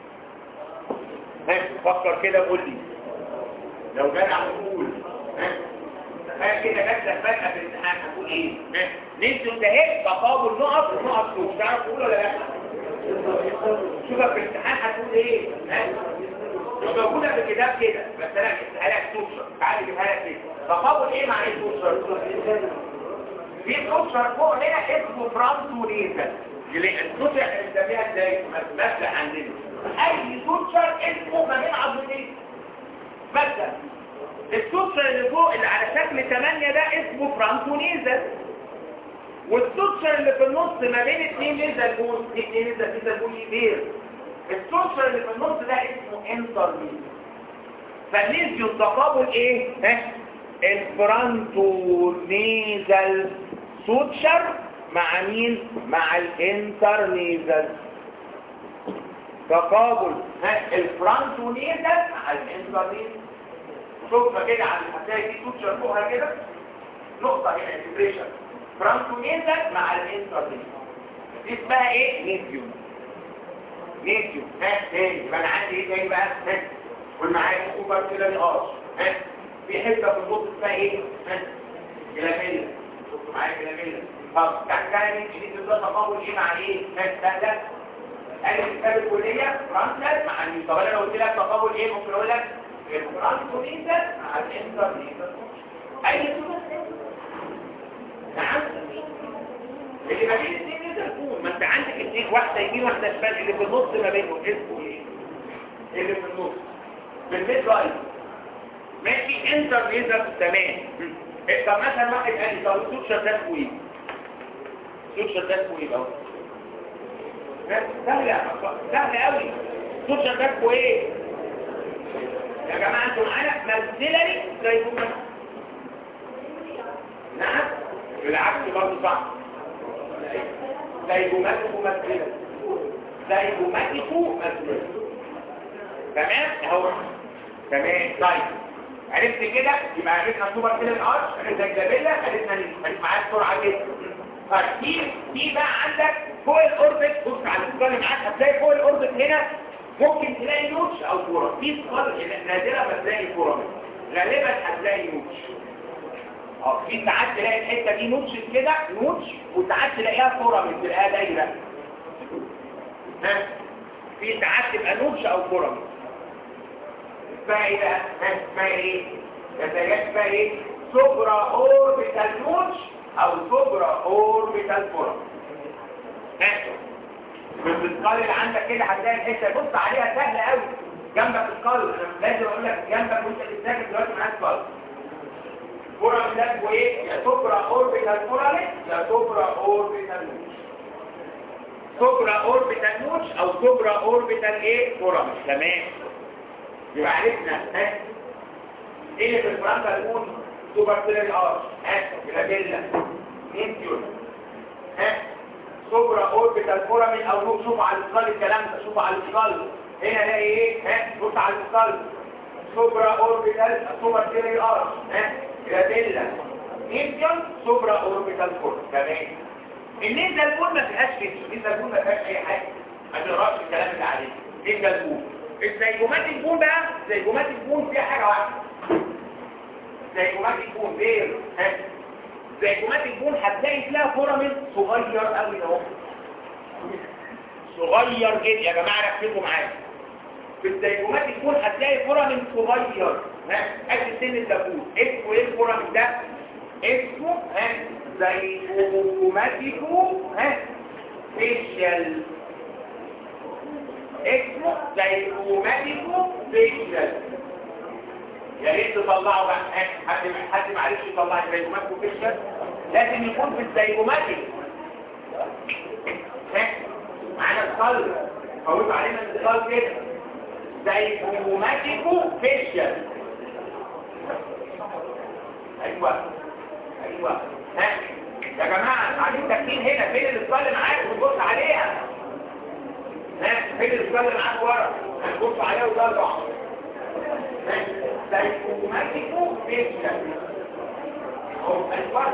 ها فكر كده وقول لي لو جدع تقول ها تخيل كده جات لك فجأة في الامتحان هتقول ايه؟ ها نيزيون ده ايه تقابل نقط ونقط سوتشر تعرف تقول ولا لا؟ شوفك في الامتحان هتقول ايه؟ ها موجودة في الكتاب كده بس انا جبتها لك سوتشر تعالى جبتها لك كده تقابل ايه مع السوتشر في سوتشر فوق هنا اسمه فرانسوليزا السوتشر احنا بنسميها ازاي مثلا عندنا اي سوتشر اسمه ما بين عظمتين مثلا السوتشر اللي فوق اللي على شكل 8 ده اسمه فرانسوليزا والسوتشر اللي في النص ما بين اثنين نزل بول اثنين نزل نزل بول كبير السوشيال اللي في النص ده اسمه انترميد فالنيزيو تقابل ايه ها الفرانتو نيزل سوتشر مع مين مع الانترنيزل تقابل ها الفرانتو نيزل مع الانترنيزل شوفنا كده على هتلاقي في سوتشر فوقها كده نقطة هنا انتجريشن فرانتو نيزل مع الانترنيزل دي اسمها ايه نيزيو نيتيو ها تاني يبقى انا عندي ايه تاني بقى ها قول معايا سوبر سيلاري ارش ها في حته في النص اسمها ايه ها جلابيلا شفتوا معايا جلابيلا طب تحتها مين جديد ده تقابل ايه مع ايه ها ده ده قال كتاب الكليه فرانسل مع النيو طب انا لو قلت لك تقابل ايه ممكن اقول لك الفرانسوليزا مع الانترليزا اي سوبر نعم اللي ما بين الاثنين نقدر نقول ما انت عندك اثنين واحده يمين واحده شمال اللي في النص ما بينهم اسمه ايه اللي في النص بالميد رايت ماشي انتر ليزر تمام طب مثلا واحد قال لي طب السوتشر ده اسمه ايه السوتشر ده اسمه ايه اهو سهله سهله قوي السوتشر ده اسمه ايه يا جماعه انتوا معانا مازيلري زي ما نعم بالعكس برضه صح زي جمال ممثلة زيجوماتيكو ماتيوريتي تمام اهو تمام طيب عرفت كده يبقى عرفنا سوبر سيلين ارش عرفنا الجابيلا عرفنا عرفنا معاك بسرعه جدا طيب في في بقى عندك فوق الاوربت بص على السؤال معاك هتلاقي فوق الاوربت هنا ممكن تلاقي نوتش او كوره في سؤال نادرا ما تلاقي كوره غالبا هتلاقي نوتش اه في ساعات تلاقي الحته دي نوتش كده نوتش وساعات تلاقيها كوره من تلاقيها دايره ها في ساعات تبقى نوتش او كوره اسمها ايه بقى ها اسمها ايه يتجاز اسمها ايه سوبرا اوربيتال نوتش او سوبرا اوربيتال كوره ماشي بالسكال اللي عندك كده هتلاقي الحته بص عليها سهله قوي جنبك السكال انا لازم اقول لك جنبك وانت بتذاكر دلوقتي معاك سكال كوره من ده وايه يا سوبرا اوربيتال كوراليت يا سوبرا اوربيتال نوتش سوبرا اوربيتال نوتش او سوبرا اوربيتال ايه كوراليت تمام يبقى عرفنا ها ايه اللي في الفرنسا نقول سوبر سيلين ارش ها جلابيلا نينتيون ها سوبرا اوربيتال فورامين او نوع شوف على الاسكال الكلام ده شوف على الاسكال هنا الاقي ايه ها بص على الاسكال سوبرا اوربيتال سوبر سيلين ارش ها جلابيلا نينتيون سوبرا اوربيتال فور تمام النيزا البول ما فيهاش كده النيزا البول ما فيهاش اي حاجه ما تقراش الكلام اللي عليه النيزا البول الزيجومات البون بقى زيجومات البون فيها حاجة واحدة زيجومات البون غير ها زيجومات البون هتلاقي فيها فورامين صغير قوي اهو صغير جدا يا جماعة ركزوا معايا في الزيجومات البون هتلاقي فورامين صغير ها قد سن الدبوس اسمه ايه الفورامين ده اسمه ها زيجوماتيكو ها فيشيال اسمه زيجوماتيكو فيشيال يا ريت تطلعوا بقى حد حد ما عرفش يطلع زيجوماتيكو فيشيال لازم يكون في الزيجوماتيك معانا الصلب فوتوا علينا الصلب كده زيجوماتيكو فيشيال ايوه ايوه ها يا جماعه عايزين تكتين هنا فين الصلب معاك وتبص عليها فين الرجال معاك ورا هنبص عليها وترجع سايكوماتيكو فيشن او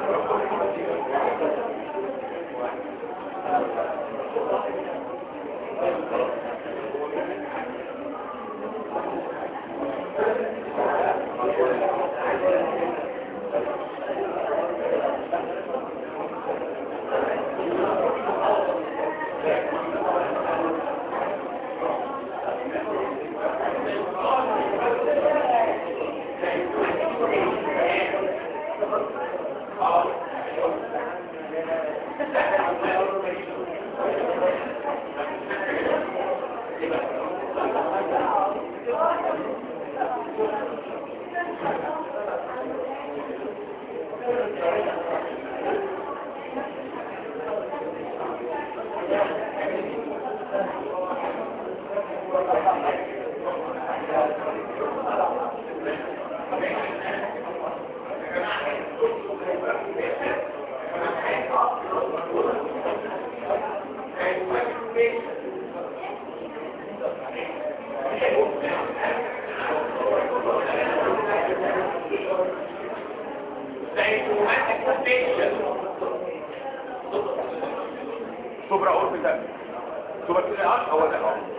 سوبرا اوربيتال سوبر سيليار هو ده اهو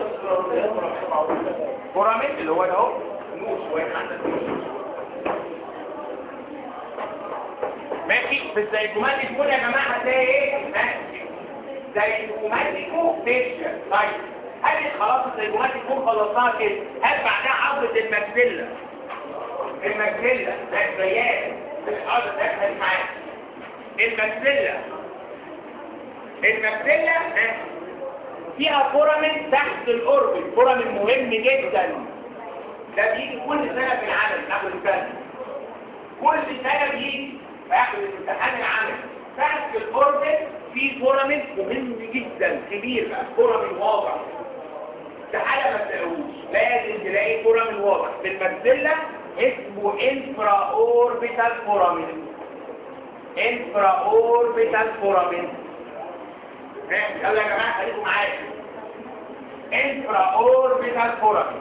فورامين اللي هو ده اهو نوش واحد عندك ماشي في الزيجوماتيك كل يا جماعه هتلاقي ايه ماشي زيجوماتيكو فيشيال طيب هل خلاص الزيجوماتيك كون خلصناها كده هل بعدها عضله الماكسيلا الماكسيلا ده زيات العضله ده معاك الماكسيلا الماكسيلا فيها فورامين تحت الاوربت فورامين مهم جدا ده بيجي كل سنة في العمل ناخد السنة كل سنة بيجي فياخد الامتحان العمل تحت الاوربت في فورامين مهم جدا كبير بقى فورامين واضح استحالة ما تلاقوش لازم تلاقي فورامين واضح في الماكسيلا اسمه انفرا اوربيتال فورامين انفرا اوربيتال فورامين يلا يا جماعه خليكم معايا انفرا اوربيتال فورامين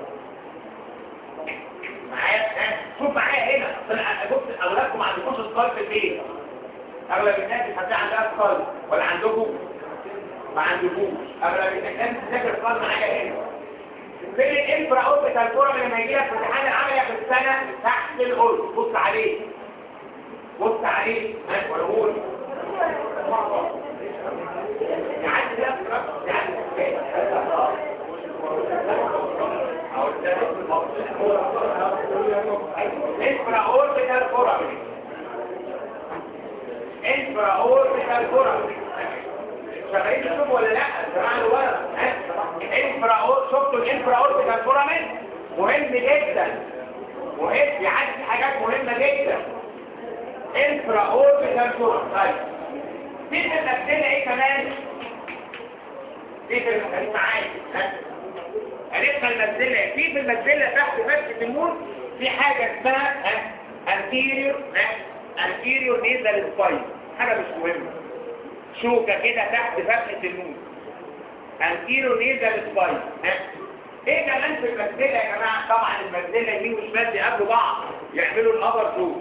معايا ها؟ شوف معايا هنا أصل بص اغلبكم ما عندكوش سكال في البيت اغلب الناس هتلاقي عندها سكال ولا عندكم ما عندكوش اغلب الناس بتذاكر سكال معايا هنا فين الانفرا اوربيتال فورامين لما يجي لك في امتحان العملي في السنه تحت القرص بص عليه بص عليه ها ولا يعني ده يعني انفرا اوربيتال فورامين انفرا اوربيتال فورامين شغالين تشوفوا ولا لا جماعه الورق انفرا أور شفتوا الانفرا اوربيتال فورامين مهم جدا مهم يعني حاجات مهمه جدا انفرا اوربيتال فورامين طيب في في المسألة ايه كمان في في المسألة معايا عرفنا المسألة في في المسألة تحت فتحة النور في حاجة اسمها anterior anterior nasal spine حاجة مش مهمة شوكة كده تحت فتحة النور anterior nasal spine ايه كمان في المسألة يا جماعة طبعا المسألة يمين وشمال بيقابلوا بعض يعملوا الأبر شوك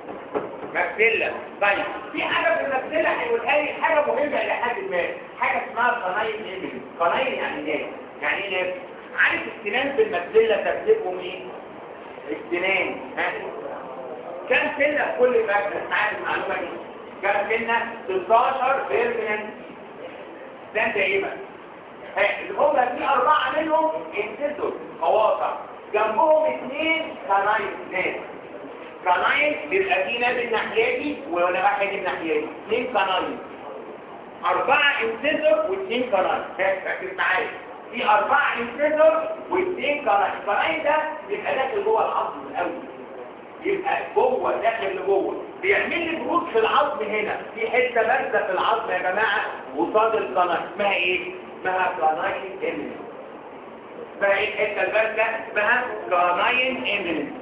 مكسلة طيب في حاجة في المكسلة هيقولها لي حاجة مهمة إلى حد ما حاجة اسمها قناين إيميل قناين يعني ناس يعني ايه ناس عارف السنان في المكسلة ترتيبهم ايه؟ السنان ها؟ كم سنة في كل مكسلة معاك المعلومة دي؟ كم سنة؟ 16 بيرمننت سنة دائما اللي هم في أربعة منهم انتزوا قواطع جنبهم اثنين قناين ناس قناين بيبقى في نادي الناحية ولا واحد الناحية اثنين قناين أربعة انتزر واثنين قناين ركز معايا في أربعة انتزر واثنين قناين القناين ده بيبقى داخل جوه العظم الأول يبقى جوه داخل لجوه بيعمل لي بروز في العظم هنا في حتة بارزة في العظم يا جماعة قصاد القناين اسمها ايه؟ اسمها قناين امنس اسمها ايه الحتة البارزة؟ اسمها قناين امنس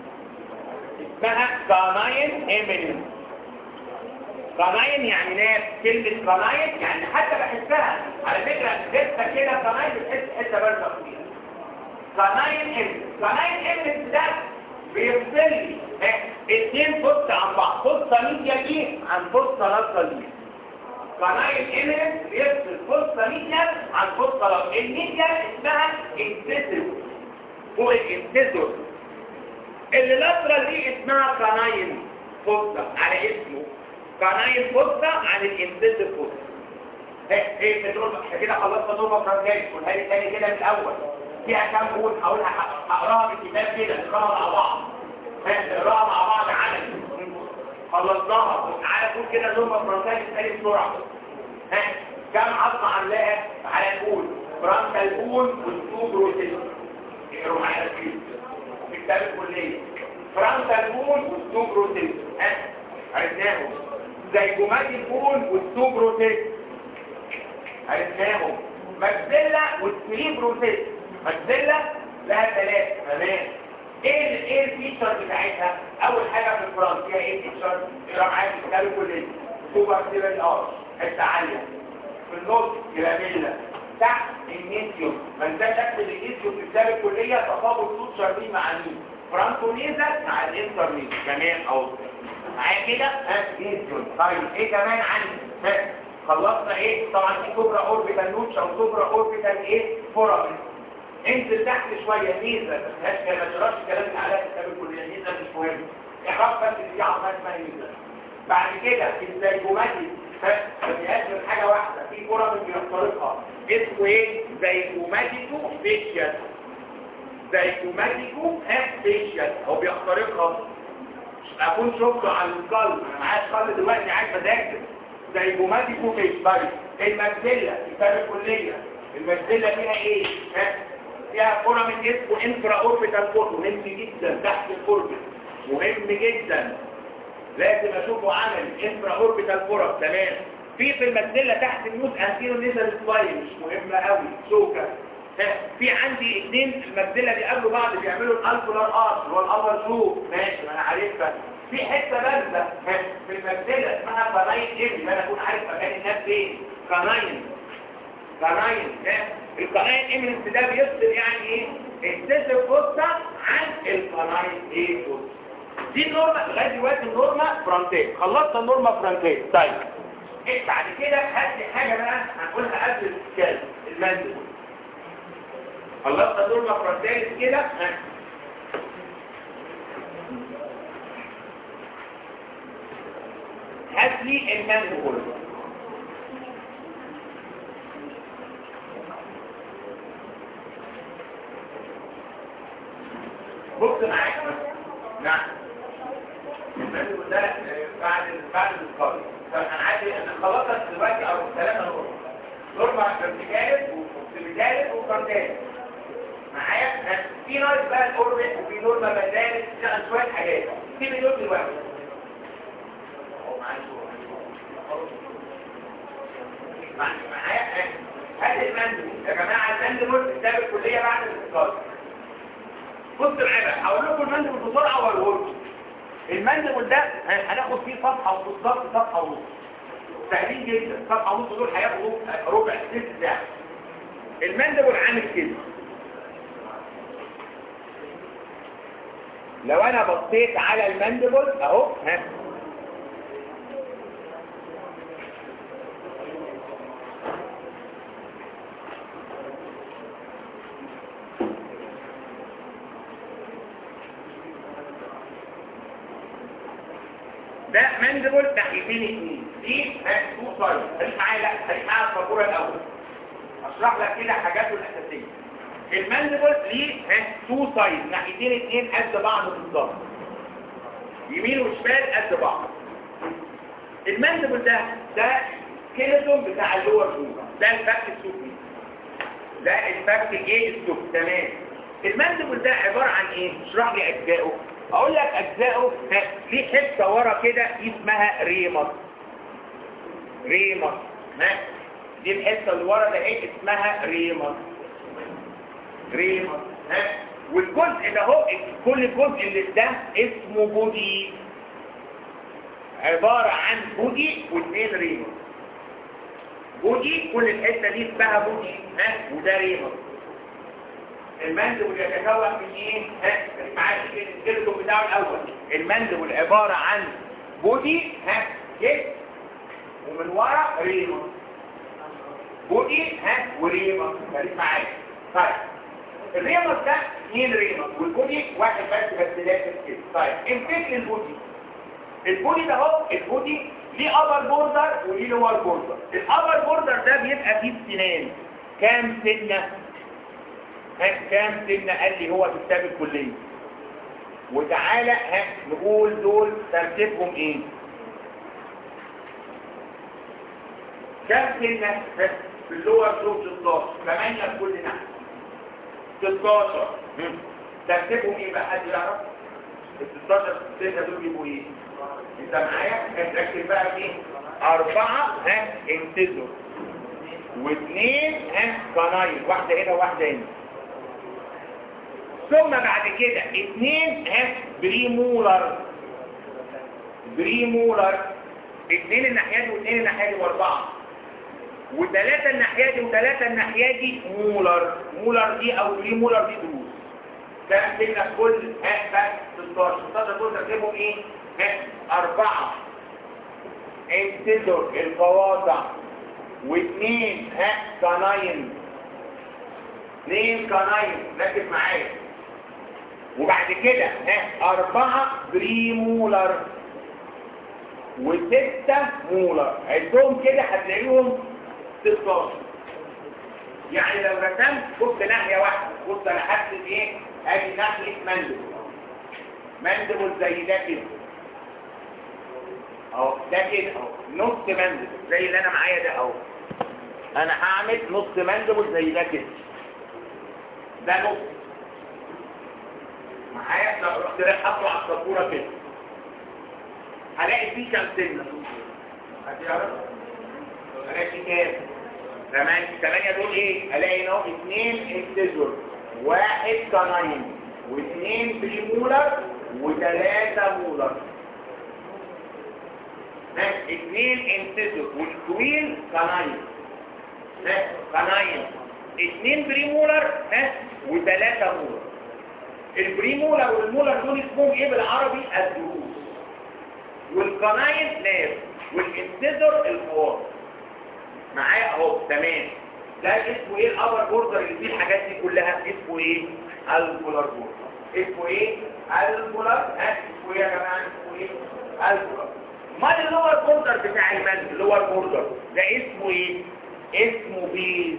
اسمها قناين ايميلين قناين يعني ناس كلمة قناين يعني حتى بحسها على فكرة لسه كده قناين بتحس حتة برزة فيها قناين ايميلين قناين ايميلين ده بيفصل لي اتنين فص عن بعض فصة ميديا دي عن فصة لصة دي قناين ايميلين بيفصل فصة ميديا عن فصة لصة الميديا اسمها انتسر هو الانتسر اللي لاترال دي اسمها قناين فصة على اسمه قناين فصة عن الانتسر فصة ايه ايه بتقول كده خلصنا نورمال فرانكايز قولها لي تاني كده من الاول فيها كام قول هقولها هقراها في الكتاب كده نقراها مع بعض نقراها مع بعض عملي خلصناها تعالى قول كده نورمال فرانكايز تاني بسرعه ها كام عظمه عاملاها على القول فرانكال قول والسوب روتين اقروا معايا كده في كتاب الكليه فرانكال قول والسوب روتين ها عرفناهم زي جماد القول والسوب روتين عرفناهم مجزلة والسليب روتين مجزلة لها ثلاث تمام ايه ال ايه الفيتشر بتاعتها اول حاجه في الفرونت فيها ايه فيتشر اقرا معايا في الكتاب الكلي سوبر سيريال ارش حته عاليه في النص جراميلا تحت النيسيوم ما انساش اكتب النيسيوم في الكتاب الكليه تفاضل صوت شرطي مع مين فرانكونيزا مع الانترنيت كمان اهو معايا كده ها نيسيوم طيب ايه كمان عندي ها خلصنا ايه طبعا في كوبرا اوربيتال نوتش او كوبرا اوربيتال ايه فورامين انزل تحت شويه ميزه ما تقراش الكلام اللي عليها في كتاب الكليه ميزه مش مهم اعرف بس ان في عظمه اسمها ميزه بعد كده الزيجوماتي فبيأثر حاجه واحده في فورامين بيخترقها اسمه ايه زيجوماتيكو فيشيال زيجوماتيكو فيشيال هو بيخترقها اكون شفته على القلب انا معايا القلب دلوقتي عايز اذاكر زي جوماتيكو فيش طيب المجزلة كتاب الكلية المجزلة فيها ايه؟ ها؟ فيها فورامين اسمه انفرا اوربيتال فورم مهم جدا تحت الفورم مهم جدا لازم اشوفه عملي انفرا اوربيتال فورم تمام في في المجزلة تحت النوز انتيرو نيزل سلايد مش مهمة قوي شوكة ها؟ في عندي اثنين المجزلة بيقابلوا بعض بيعملوا الالفولار ارش اللي هو الابر شو ماشي ما انا عارفها في حته بارزه في المجزله اسمها قناين ابن انا اكون عارف مكان الناس فين قناين قناين القناين ايمنس ده بيفصل يعني ايه السيسر فوسطة عن القناين ايه فوسطة دي النورما لغايه دلوقتي النورما فرونتال خلصنا النورما فرونتال طيب إيه بعد كده هات لي حاجه بقى هنقولها قبل الكلام المندل خلصنا النورما فرونتال كده ها. هات لي المندل بص معاك نعم المندل ده آه، بعد بعد القرن طب هنعدي انا خلصت دلوقتي او ثلاثه نورما نورما فيرتيكاليس وفيرتيكاليس وفرونتاليس معايا ها، في ناقص بقى الاوربت وفي نورما مدارس لا شويه حاجات في دول دلوقتي أهو معايا معايا معايا هات المندل يا جماعه المندل كتاب الكليه بعد الاتصال بص معايا بقى هقول لكم المندل بسرعه والورد المندل ده هناخد فيه صفحه وبالظبط صفحه ونص سهلين جدا صفحه ونص دول هياخدوا ربع ست ساعه المندل عامل كده لو انا بصيت على المندبل اهو ها ده مندبل ناحيتين اتنين دي تو سايد خليك معايا لا خليك معايا الفاتوره الاول اشرح لك كده حاجاته الاساسيه المندبل ليه ها تو سايد ناحيتين اتنين قد بعض بالظبط يمين وشمال قد بعض المندبل ده ده سكيلتون بتاع اللور جوه ده الفك السفلي ده الفك الايه السفلي تمام المندبل ده عباره عن ايه اشرح لي اجزائه اقول لك اجزائه ها، في حته ورا كده دي اسمها ريمس ريمس ها دي الحته اللي ورا ده ايه اسمها ريمس ريمس ها والجزء ده اهو كل جزء اللي ده اسمه بودي عبارة عن بودي واثنين ريمس بودي كل الحتة دي اسمها بودي ها وده ريمس المندبل يتكون من ايه ها معاك السكيلتون بتاعه الاول المندبل عبارة عن بودي ها جسم ومن ورا ريمس بودي ها وريمس خليك معايا طيب الريمس ده اثنين ريمس والبودي واحد بس بس لازم كده طيب امسك البودي البودي ده اهو البودي ليه ابر بوردر وليه لور بوردر الابر بوردر ده بيبقى فيه سنان كام سنه ها كام سنه قال لي هو في كتاب الكليه وتعالى ها نقول دول ترتيبهم ايه كام سنه ها في اللور شوف 16 8 في كل ناحيه 16 مم. ترتيبهم ايه بقى حد يعرف ال 16 سنه دول يبقوا ايه انت معايا هتركز بقى في ايه اربعه ها انتزر واثنين ها قنايل واحده هنا وواحده هنا ثم بعد كده اثنين ها بريمولر بريمولر اثنين الناحيه دي واثنين الناحيه دي واربعه وثلاثه الناحيه دي وثلاثه الناحيه دي مولر مولر دي او بريمولر دي دروس ده كده كل ها بس 16 16 دول ترتيبهم ايه ها اربعه انتدر القواطع واثنين ها قناين اثنين قناين ركز معايا وبعد كده ها أربعة بريمولر وستة مولر عدهم كده هتلاقيهم 16 يعني لو رسمت بص ناحية واحدة بص أنا حاسس إيه أدي ناحية مندبل مندبل زي ده كده أهو ده كده أهو نص مندبل زي اللي أنا معايا ده أهو أنا هعمل نص مندبل زي ده كده ده نص معايا لو رحت رايح حاطه على السبوره كده هلاقي فيه كام سنه هتعرف هلاقي كام ثمانية ثمانية دول ايه الاقي نوع اثنين انتجر واحد كناين واثنين بريمولر وثلاثة مولر ها اثنين انتجر والكوين كناين ها كناين اتنين بريمولر ها وثلاثة مولر البريمولر والمولر دول اسمهم ايه بالعربي الدروس والقناين ناس والانتزر الفوار معايا اهو تمام ده اسمه ايه الابر بوردر اللي فيه الحاجات دي كلها اسمه ايه البولار بوردر اسمه ايه البولار ها اسمه ايه يا جماعه اسمه ايه البولار امال اللور بوردر بتاع المنزل اللور بوردر ده اسمه ايه اسمه بيز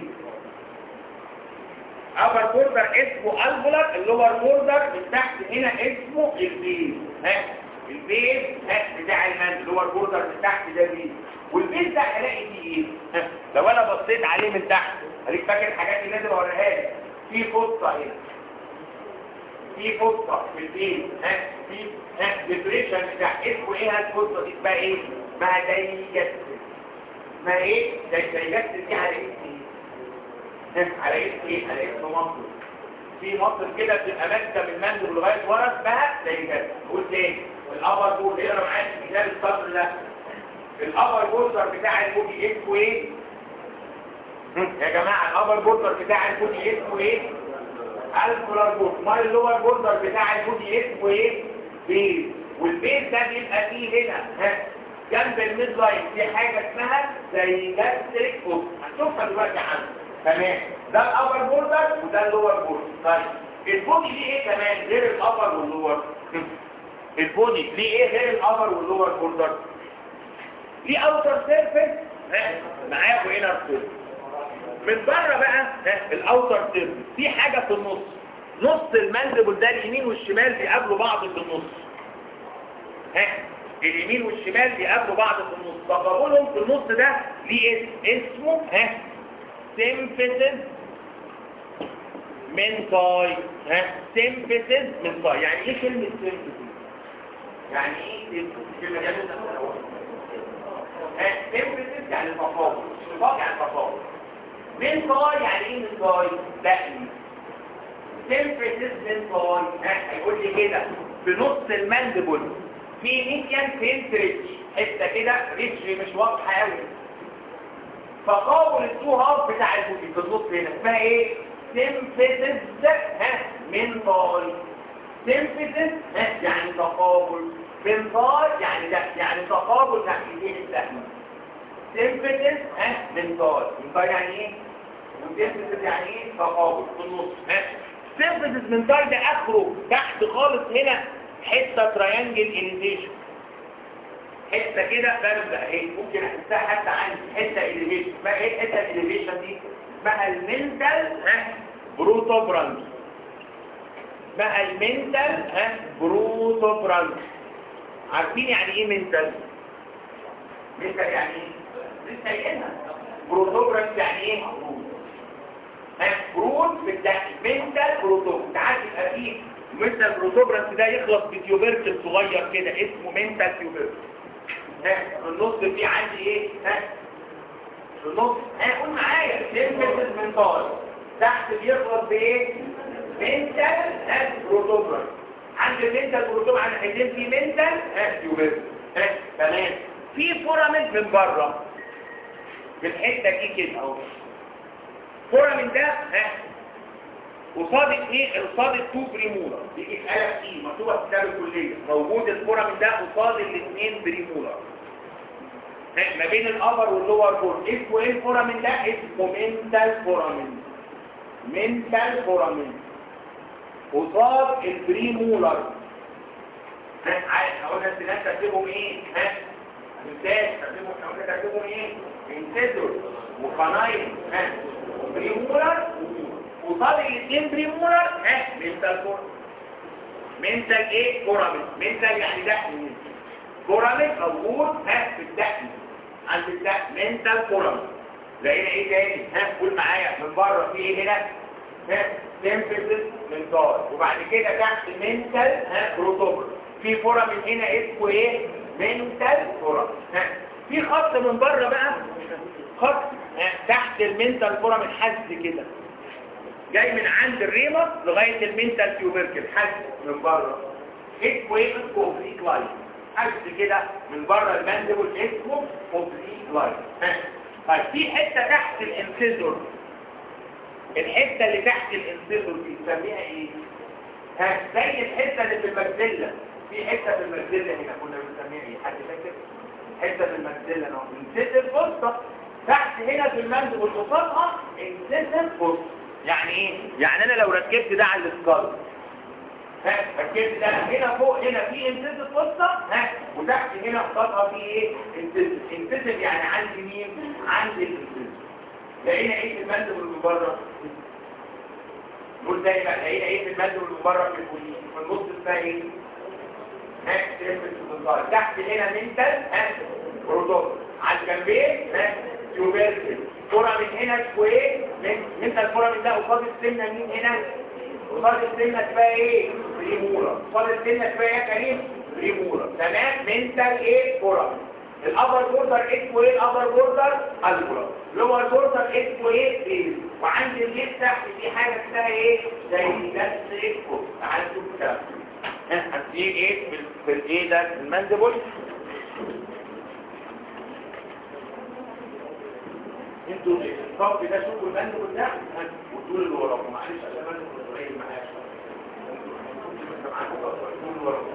ابر بوردر اسمه البولار اللور بوردر من تحت هنا اسمه البيز ها البيز ها بتاع المنزل اللور بوردر من تحت ده بيز والبيز ده هلاقي فيه ايه ها لو انا بصيت عليه من تحت هليك فاكر الحاجات اللي لازم اوريها لك في فصه هنا في فصه في البيز ها في ها ديبريشن بتاع اسمه ايه الفصه دي اسمها ايه اسمها دايجاستس اسمها ايه دايجاستس دي على اسم ايه على اسم ايه على اسم مصر في مصر كده بتبقى ماسكه من المنزل لغايه ورا اسمها دايجاستس قول تاني الابر بول اقرا معايا كتاب الصدر ده الابر بوردر بتاع البودي اسمه ايه يا جماعه الابر بوردر بتاع البودي اسمه ايه البولار بوردر امال اللور بوردر بتاع البودي اسمه ايه بيز والبيز ده بيبقى فيه هنا ها جنب الميد لاين في حاجه اسمها زي جاستريك فوت هنشوفها دلوقتي عنه تمام ده الابر بوردر وده اللور بوردر طيب البودي ليه ايه كمان غير الابر واللور البودي ليه ايه غير الابر واللور بوردر ليه اوتر سيرفيس ها معاكم انر سيرفيس من بره بقى ها الاوتر سيرفيس في حاجه في النص نص المنزل ده اليمين والشمال بيقابلوا بعض في النص ها اليمين والشمال بيقابلوا بعض في النص تقابلهم في النص ده ليه اسم اسمه ها سيمفيسيس من طاي ها سيمفيسيس من طاي يعني ايه كلمه سيمفيسيس يعني ايه كلمه جامده سيمفيسيس يعني تفاضل اشتقاق يعني تفاضل من طاي يعني ايه من طاي دقن سيمفيسيس من طاي ها هيقول لي كده في نص المندبل في ميديان فينتريتش حته كده ريتش مش واضحه قوي فقابل التو هاف بتاع البودي في النص هنا اسمها ايه سيمفيسيس ها من طاي سيمفيسيس ها يعني تقابل بنطار يعني ده يعني تقابل ناحيتين السهم سيمفيسيس ها بنطار بنطار يعني ايه وسيمفيسيس يعني ايه تقابل في النص ها سيمفيسيس بنطار ده اخره تحت خالص هنا حته تريانجل اليفيشن حته كده بارزه اهي ممكن احسها حتى عندي حته اليفيشن اسمها ايه الحته اليفيشن دي اسمها المنتال ها بروتوبراند اسمها المنتال ها بروتوبراند عارفين يعني ايه منتال منتال يعني ايه لسه قايلينها بروتوبراند يعني ايه ها بروت بالدقن منتال بروتوبراند ساعات يبقى فيه منتال بروتوبراند ده يخلص بتيوبركل صغير كده اسمه منتال تيوبركل ها في النص في عندي ايه ها في النص ها قول معايا سيمبلز منتال تحت بيخلص بايه منتال ها بروتوبراند عند المنتال بروتوم عن حيثين في منتال ها تيوبركل ها تمام في فورامين من بره في الحته دي كده اهو فورامين ده ها قصاد ايه قصاد التو بريمولر بيجي في قلم ايه مكتوبه في كتاب الكليه موجود الفورامين ده قصاد الاثنين بريمولر ما بين الابر واللور فور اسمه ايه الفورامين ده اسمه منتال فورامين منتال فورامين قصاد البريمولر ها عايز اقول لك الناس ترتبهم ايه ها مثال ترتبهم احنا قلنا ترتبهم ايه انتزر وقناين ها بريمولر قصاد الاثنين بريمولر ها منتال فورامين منتال ايه فورامين منتال يعني دقن فورامين موجود ها في الدقن عند الدقن منتال فورامين لقينا ايه تاني ها قول معايا من بره في ايه هنا ها سيمفيسيس منتال وبعد كده تحت منتال ها بروتوبر في فورامين هنا اسمه ايه منتال فورامين ها في خط من بره بقى خط ها تحت المنتال فورامين حز كده جاي من عند الريمة لغاية المنتال تيوبركل حز من بره اسمه ايه اسمه اوبليك لاين حز كده من بره المندبل اسمه اوبليك لاين طيب في حتة تحت الانسيزور الحته اللي تحت الانسيسور دي بنسميها ايه ها زي الحته اللي في المجدله في حته في المجدله هنا كنا بنسميها ايه حد فاكر حته في المجدله اهو انسيسور فوسطى تحت هنا في المند قصادها انسيسور فوسطى يعني ايه يعني انا لو ركبت ده على السكال ها ركبت ده هنا فوق هنا في انسيسور فوسطى ها وتحت هنا قصادها في ايه انسيسور انسيسور يعني عندي مين عندي الانسيسور لقينا ايه في المندب المبرر نقول زي ما لقينا ايه في المندب المبرر في البوليس في النص اسمها ايه ها تريبل تحت هنا منتل ها بروتوكول على الجنبين ها يوبرتل كرة من هنا شويه منتل الكرة من ده قصاد السنة مين هنا قصاد السنة اسمها ايه ريمورا قصاد السنة اسمها ايه يا كريم ريمورا تمام منتل ايه كرة الابر بوردر اسمه ايه الابر بوردر البرا لور بوردر اسمه ايه بيز وعندي الليل تحت في حاجه اسمها ايه زي نفس اسمه تعال نشوف الكلام هتيجي ايه في الايه ده الماندبل انتوا الصف ده شوفوا الماندبل ده والطول اللي وراكم معلش عشان الماندبل قليل معايا شويه معاكم الطول اللي وراكم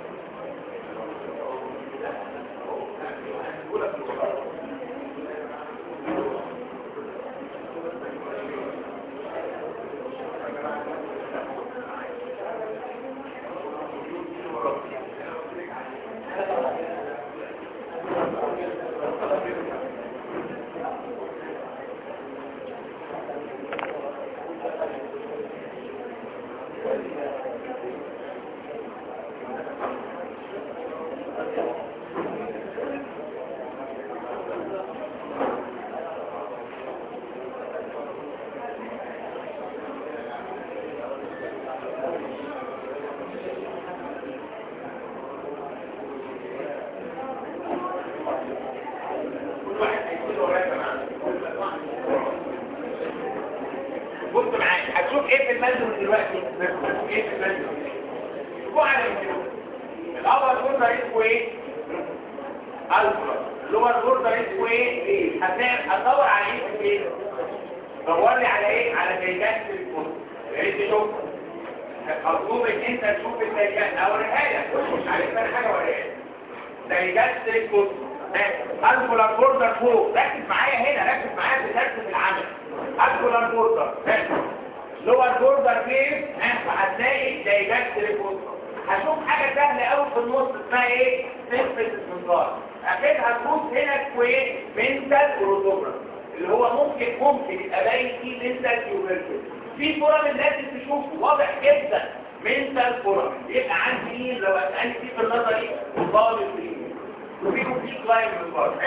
بص معايا هتشوف ايه في المنزل دلوقتي ايه في المنزل شوفوا على الابر بوردر اسمه ايه الفا اللور بوردر اسمه ايه ايه هتلاقي هتدور على ايه في ايه دور لي على ايه على زيجات في الكون يا ريت تشوف مطلوب ان انت تشوف الزيجات اوريها لك مش عارف انا حاجه اوريها لك زيجات في الكون الفا بوردر فوق ركز معايا هنا ركز معايا في درس في العمل الفولار بوردر لور بوردر فين هتلاقي دايجات تليفون هشوف حاجه سهله قوي في النص اسمها ايه سيمبل استنظار اكيد هتبص هنا كويس منتال بروتوجراف اللي هو ممكن ممكن يبقى باين فيه منتال يوبرتل في فورم لازم تشوفه واضح جدا منتال فورم يبقى عندي مين لو اسالني فيه في النظري طالب فيه وفيه في كلاين من بره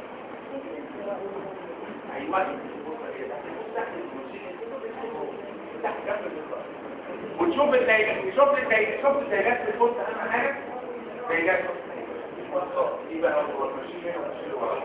ايوه وتشوف الدايجات شوف الدايجات شوف الدايجات في الفوت اهم حاجه دايجات دي بقى هو ماشي هنا وماشي ورا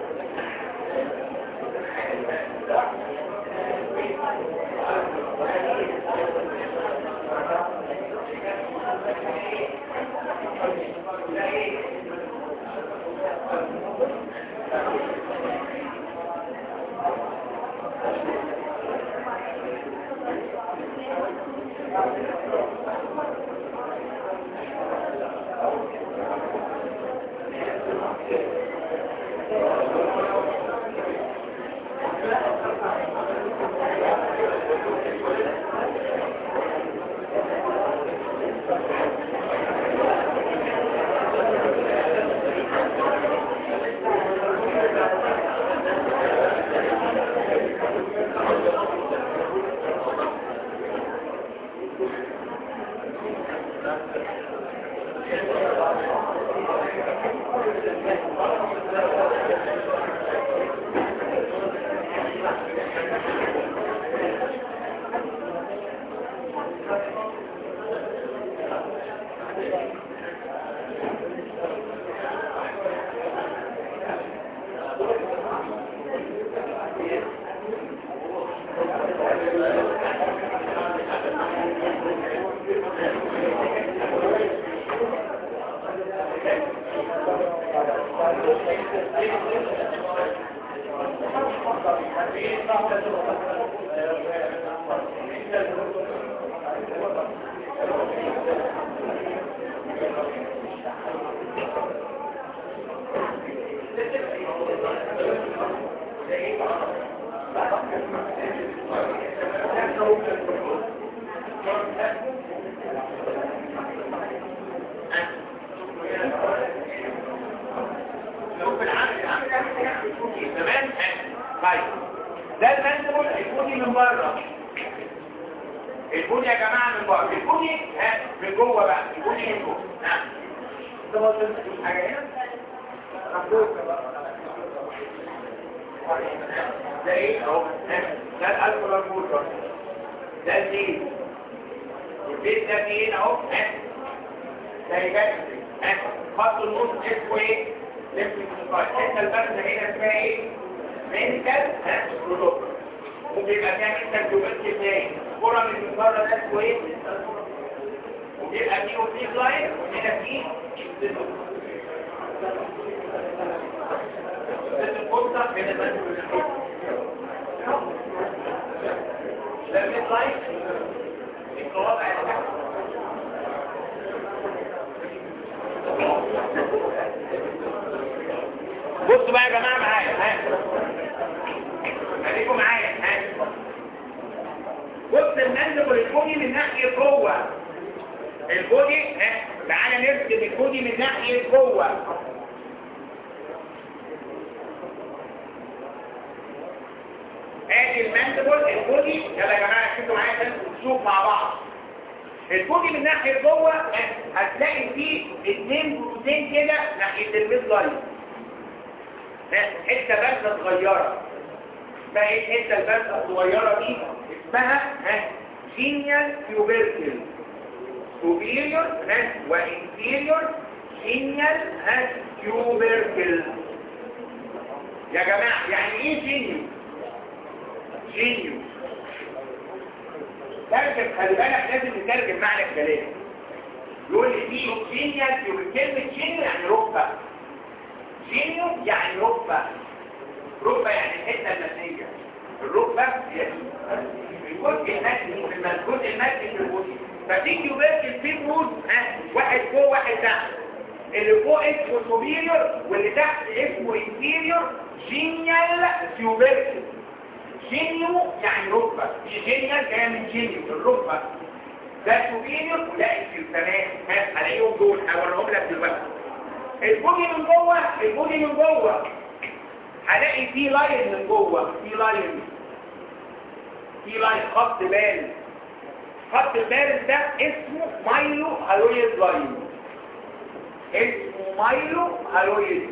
Thank you. لو في العمل العمل ده محتاج يعمل كوكي تمام طيب ده المنتبل الكودي من بره الكودي يا جماعه من بره الكودي ها من جوه بقى الكودي من جوه نعم ده هو حاجه هنا ده ايه اهو ده الالفولار بول ده الزيت والبيت ده فيه هنا اهو ده يجي خط النص اسمه ايه ليفت انت البرزه هنا اسمها ايه مينتال برودكت وبيبقى فيها مينتال دوبلت اثنين كرة من المنظر ده اسمه ايه وبيبقى فيه اوبليك لاين وهنا فيه القطة من المنزل ده الميد لاين القواطع اللي تحت بصوا بقى يا جماعه معايا ها خليكم معايا ها بص المندب الكودي من ناحيه جوه الكودي ها تعالى نرسم الكودي من ناحيه جوه ادي المندبل الكودي يلا يا جماعه ركزوا معايا عشان نشوف مع بعض الكودي من ناحيه جوه هتلاقي فيه اثنين بروتين كده ناحيه الميد لاين حته بارزه صغيره بقى ايه الحته البارزه الصغيره دي اسمها ها جينيال تيوبركل سوبيريور ها وانفيريور جينيال ها تيوبركل يا جماعه يعني ايه جينيو جينيو ترجم خلي بالك لازم نترجم معنى الكلام يقول لي دي جينيال تيوبركل كلمه جينيو يعني ركبه جينيو يعني ركبة ركبة يعني الحتة المادية الركبة هي الجزء المادي في الجزء المادي في البودي فتيجي يبركل فيه بود ها واحد فوق واحد تحت اللي فوق اسمه سوبيريور واللي تحت اسمه انفيريور جينيال تيوبركل جينيو يعني ركبة في جينيال جاية من جينيو الركبة ده سوبيريور وده انفيريور تمام ها هلاقيهم دول هوريهم لك دلوقتي البودي من جوه البودي من جوه هلاقي فيه لاين من جوه فيه لاين فيه لاين خط بارز خط البارز ده اسمه مايلو هالويد لاين اسمه مايلو هالويد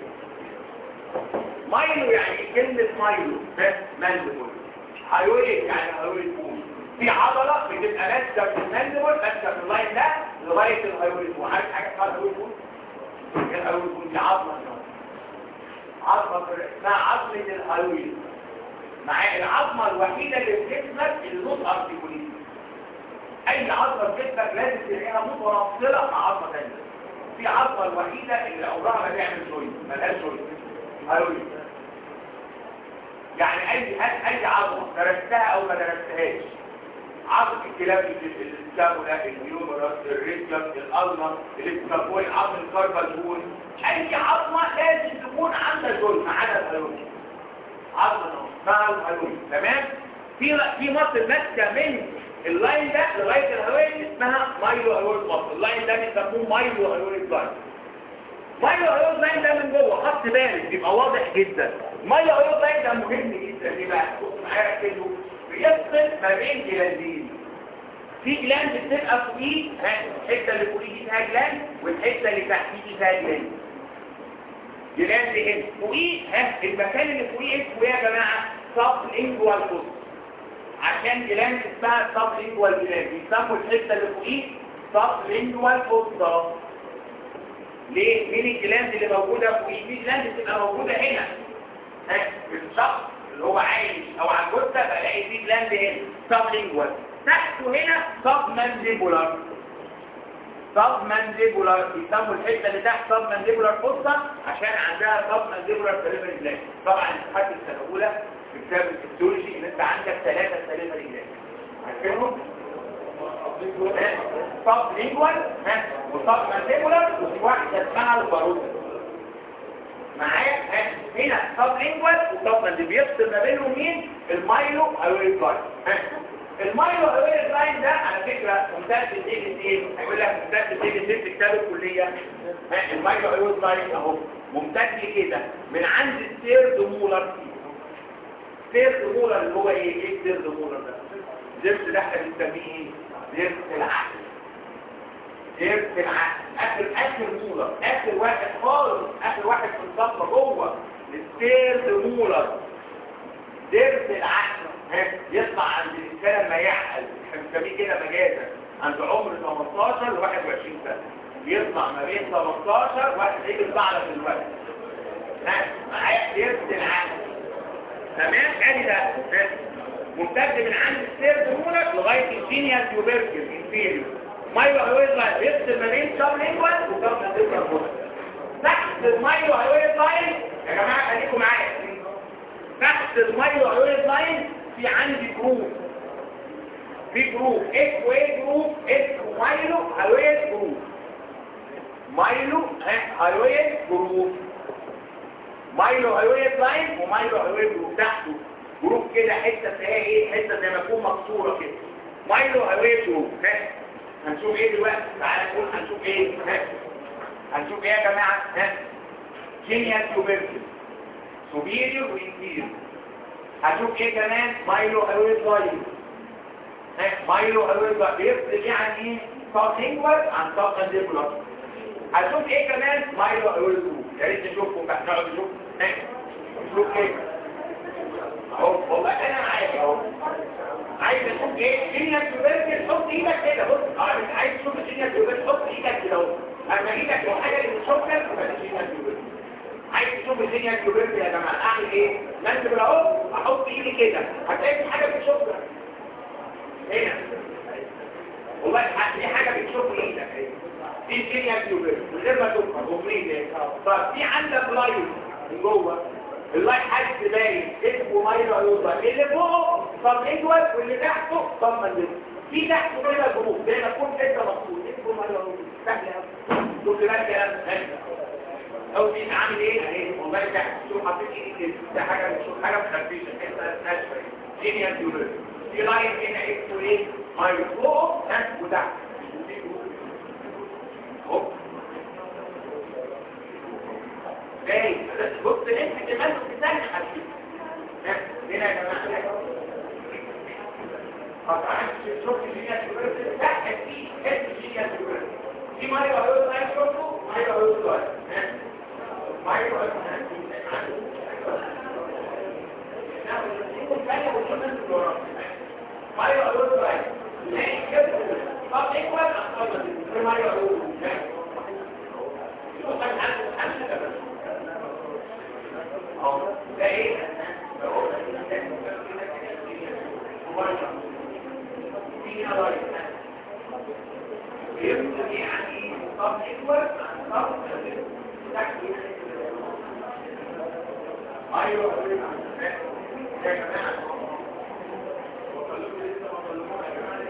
مايلو يعني كلمة مايلو بس مندبل هالويد يعني هالويد بول في عضلة بتبقى ماسكة في المندبل ماسكة في اللاين ده لغاية الهالويد بول عارف حاجة اسمها الهالويد بول؟ الهالويد بول دي عظمة عظمة اسمها عظمة الهالويد مع العظمة الوحيدة اللي في جسمك النوت ارتيكوليت اي عظمة في جسمك لازم تلاقيها متواصلة مع عظمة ثانية في عظمة الوحيدة اللي عمرها ما تعمل جوينت ملهاش جوينت هالويد يعني اي اي عظمة درستها او ما درستهاش عظم الكلاب السابولا اليومرس الريتيوس الالنر الاستابول عظم الكاربالبول اي عظمه لازم تكون عندها دول ما عدا الهيروين عظمه اسمها الهيروين تمام في في مصل ماسكه من اللاين ده لغايه الهيروين اسمها مايلو هيروين مصل اللاين ده بيسموه مايلو هيروين لاين مايلو هيروين لاين ده من جوه خط بارد بيبقى واضح جدا مايلو هيروين لاين ده مهم جدا ليه بقى بص معايا كده بيفصل ما بين جلاندين في جلاند بتبقى فوقيه ها الحته اللي فوقيه دي فيها جلاند والحته اللي تحتيه دي فيها جلاند جلاند هنا فوقيه ها المكان اللي فوقيه اسمه ايه يا جماعه سب لينجوال فوس عشان جلاند اسمها سب لينجوال جلاند بيسموا الحته اللي فوقيه سب لينجوال فوس ليه مين الجلاند اللي موجوده فوقيه في جلاند بتبقى موجوده هنا ها في الشخص اللي هو عايش او على الجثه بلاقي في جلاند هنا سب لينجوال تحته هنا سب مانديبولار سب مانديبولار بيسموا الحته اللي تحت سب مانديبولار فوسا عشان عندها سب مانديبولار سليفري جلاند طبعا خدت السنه الاولى في كتاب الفسيولوجي ان انت عندك ثلاثه سليفري جلاند عارفينهم سب لينجوال ها وسب مانديبولار وفي واحده اسمها الباروتة معايا هنا سب لينجوال وسب مانديبولار بيفصل ما بينهم مين المايلو هيرويد لاين المايلو هيرويد لاين ده على فكره ممتاز تيجي ايه هيقول لك ممتاز تيجي في كتاب الكليه المايلو هيرويد لاين اهو ممتد كده من عند السيرد مولر سيرد مولر اللي هو ايه ايه السيرد مولر ده زرت ده احنا بنسميه ايه زرت العقل زرت العقل اخر اخر مولر اخر واحد خالص اخر واحد في الصفه جوه السيرد مولر زرت العقل ها يطلع عند الانسان لما يعقل احنا بنسميه كده مجازا عند عمر 18 ل 21 سنه يطلع ما بين 18 واحد يجي البعلة في الوقت ها معايا زرت العقل تمام ادي ده ها ممتد من عند السيرد مولر لغايه الجينيال تيوبركل انفيريور مايلو هيويد لاين يفصل ما بين سب لينجوال وسب لينجوال تحت المايلو هيويد لاين يا جماعه خليكم معايا تحت المايلو هيويد لاين في عندي جروب في جروب اسمه ايه جروب اسمه مايلو هيويد جروب مايلو هيويد جروب مايلو هيويد لاين ومايلو هيويد جروب تحته جروب كده حته تلاقيها ايه حته زي ما تكون مكسوره كده مايلو هيويد جروب ها هنشوف ايه دلوقتي تعالى نقول هنشوف ايه ها هنشوف ايه يا جماعه ها جينيال تيوبركل سوبيريور وانفيريور هنشوف ايه كمان مايلو هيويد لاين ها مايلو هيويد لاين بيفرق يعني ايه سب لينجوال عن سب مانديبولار هنشوف ايه كمان مايلو هيويد جروب يا ريت نشوفهم بقى نقعد نشوف ها نشوف ايه اهو والله انا معاك اهو عايز اشوف ايه الدنيا تبرد حط ايدك كده بص اه انت عايز تشوف الدنيا تبرد حط ايدك كده اهو اما ايدك لو حاجه اللي بتشوفك يبقى الدنيا تبرد عايز تشوف الدنيا تبرد يا جماعه اعمل ايه ما انت اهو احط ايدي كده هتلاقي في حاجه بتشوفك هنا والله في حاجه بتشوف ايدك دي الدنيا تبرد من غير ما تفكر مفريد طب في عندك لايف من جوه اللاين حاجة باين اسمه مايلو ايوزا اللي فوقه طب اجوال واللي تحته طب مندل في تحته كده جروب زي ما تكون حته مخصوص اسمه مايلو ايوزا سهل قوي شوف بقى الكلام او دي عامل ايه اهي والله تحت شوف حطيت ايدي كده ده حاجه شوف حاجه مخفيشه حته ناشفه جينيال تيوريز في لاين هنا اسمه ايه مايلو فوق وتحت اهو ازاي بص انت كمان بتستنى حبيبي هنا يا جماعه طبعا شوف الجينيا تيوريس تحت في حته الجينيا تيوريس في ميه هيقول لك شوفوا ميه هيقول لك ميه هيقول ميه هيقول لك ليه كده طب ايه ولا اصلا ميه هيقول لك شوف انا عندي ده ايه يبدو يعني طب اكبر طب ايوه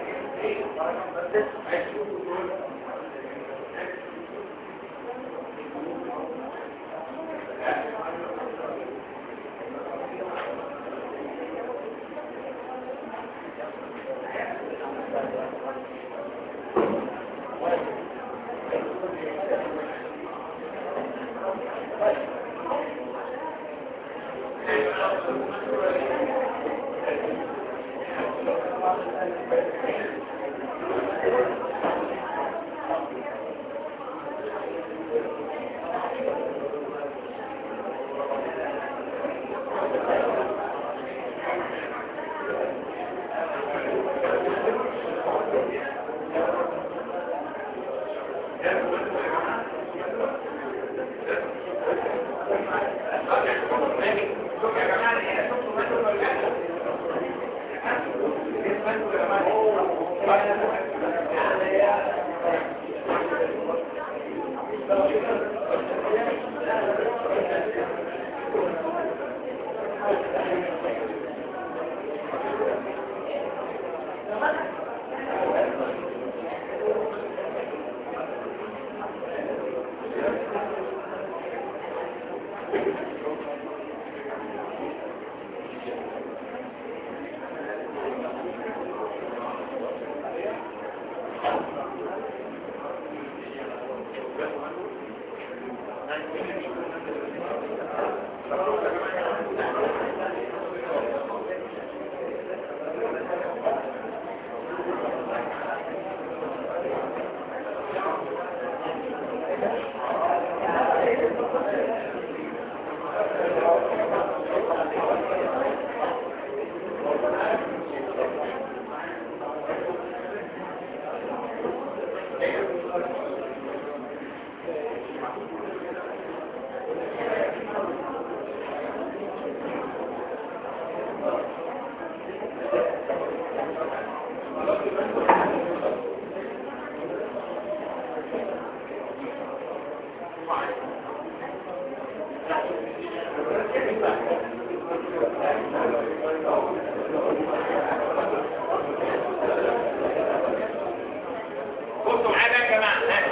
بصوا معايا بقى يا جماعه ها.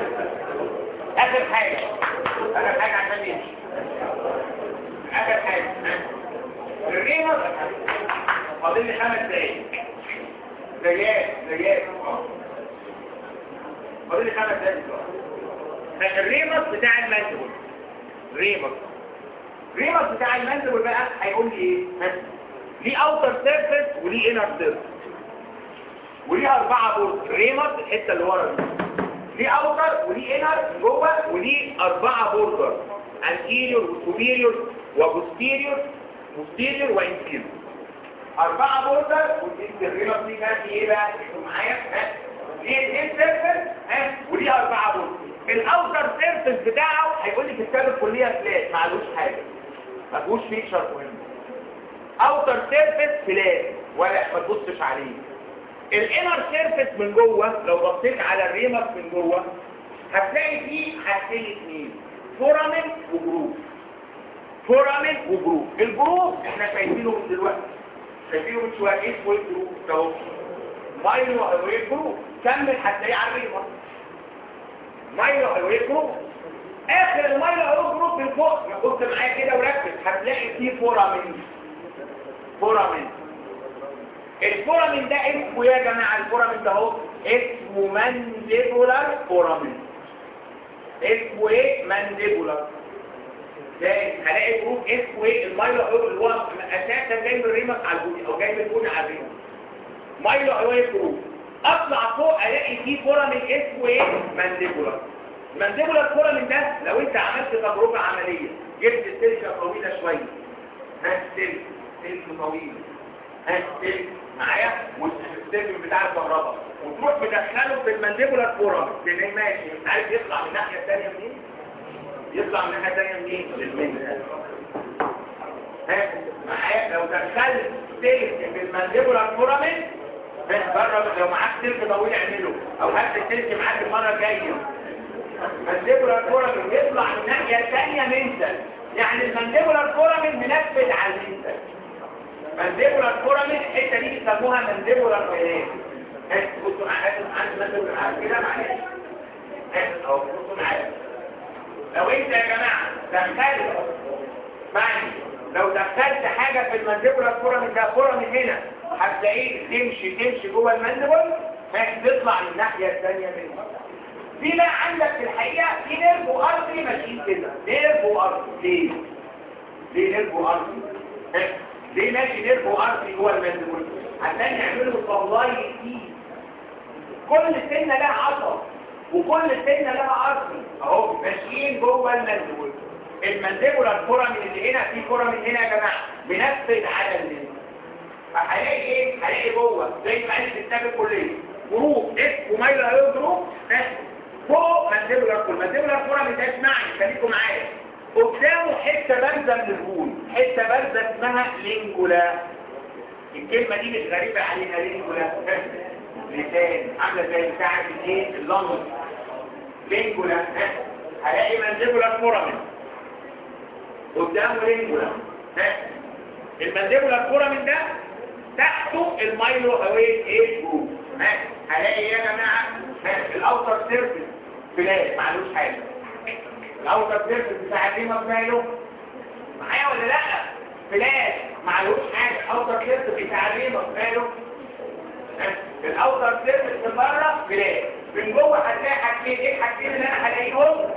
اخر حاجه اخر حاجه عشان نمشي اخر حاجه ها. الريمر فاضل لي خمس دقايق زياد زياد آه. فاضل لي خمس دقايق ها، الريمر بتاع المنتبل ريمر ريمر بتاع المنتبل بقى هيقول لي ايه ها. ليه اوتر سيرفيس وليه انر سيرفيس وليه أربعة بورد ريمر الحتة اللي ورا دي ليه أوتر وليه إنر جوه وليه أربعة بوردر anterior وسوبيريور وبوستيريور posterior وانتيريور أربعة بوردر والريمر دي كانت ايه بقى؟ انتوا معايا؟ ها؟ ليه الاثنين سيرفس ها؟ وليه أربعة بوردر الأوتر سيرفس بتاعه هيقول لي في الكتاب الكلية فلات ما علوش حاجة ما فيهوش فيتشر مهم اوتر سيرفيس فلات ولا ما تبصش عليه الانر سيرفيس من جوه لو بصيت على الريمر من جوه هتلاقي فيه حاجتين اتنين فورامين وجروف فورامين وجروف الجروف احنا شايفينه من دلوقتي شايفينه من شويه اسمه ايه الجروف ده اهو مايلو ايوه جروف كمل هتلاقيه على الريمر مايلو ايوه جروف اخر المايلو ايوه جروف من فوق ما كنت معايا كده وركز هتلاقي فيه فورامين فورامين الفورامين ده اسمه يا جماعة الفورامين ده اهو اسمه مانديبولار فورامين اسمه ايه مانديبولار ده هلاقي جروب اسمه ايه المايلو ايوه اللي هو اساسا جاي من الريمس على البودي او جاي من البودي على الريمس مايلو ايوه جروب اطلع فوق الاقي فيه فورامين اسمه ايه مانديبولار المانديبولار فورامين ده لو انت عملت تجربة عملية جبت سلكة طويلة شوية هات سلك سلك طويل هات سلك معايا والسلك بتاع الكهرباء وتروح مدخله في المانديبولار فورامين تلاقيه ماشي مش عارف يطلع من الناحية الثانية منين يطلع من الناحية الثانية منين من ها معايا لو دخلت سلك في المانديبولار فورامين بره لو معاك سلك طويل اعمله او هات السلك معاك المره الجايه المانديبولار فورامين يطلع من الناحيه الثانيه منتل يعني المانديبولار فورامين منفذ على المنتل مانديبولار فورامين الحته دي بيسموها مانديبولار فينات ها بصوا عندنا عندنا مثلا كده معلش ها اهو بصوا معايا لو انت يا جماعه دخلت معني لو دخلت حاجه في المندبل الكره من ده كره من هنا هتلاقيه تمشي تمشي جوه المندبل تطلع من الناحيه الثانيه منه في بقى عندك في الحقيقه في نيرف ارضي ماشيين كده نيرف ارضي ليه ليه نيرف ارضي ليه ماشي نيرف ارضي جوه المندبل عشان يعملوا سبلاي فيه كل سنه لها عصب وكل سنه لها ارضي اهو ماشيين جوه المندبل المندبل الكره من اللي هنا في كره من هنا يا جماعه بنفس العدد اللي هلاقي ايه هلاقي جوه زي ما قال في كتاب الكليه جروب اف ومايل هيو جروب فوق مندبل الكره مندبل الكره ما تبقاش معي خليكم معايا قدامه حته بارزه من الهول حته بارزه اسمها لينجولا الكلمه دي مش غريبه علينا لينجولا لسان عامله زي بتاعه الايه اللنج لينجولا هلاقي مندبل الكره قدامه لينجولا المندبولا الكرة من ده تحته المايلو هويت ايه جروب هلاقي ايه يا جماعة الاوتر سيرفيس فلاش معلوش حاجة الاوتر سيرفيس بتاع الريمة ماله معايا ولا لا فلاش معلوش حاجة الاوتر سيرفيس بتاع الريمة ماله الاوتر سيرفيس من بره فلاش من جوه هتلاقي حاجتين ايه الحاجتين اللي انا هلاقيهم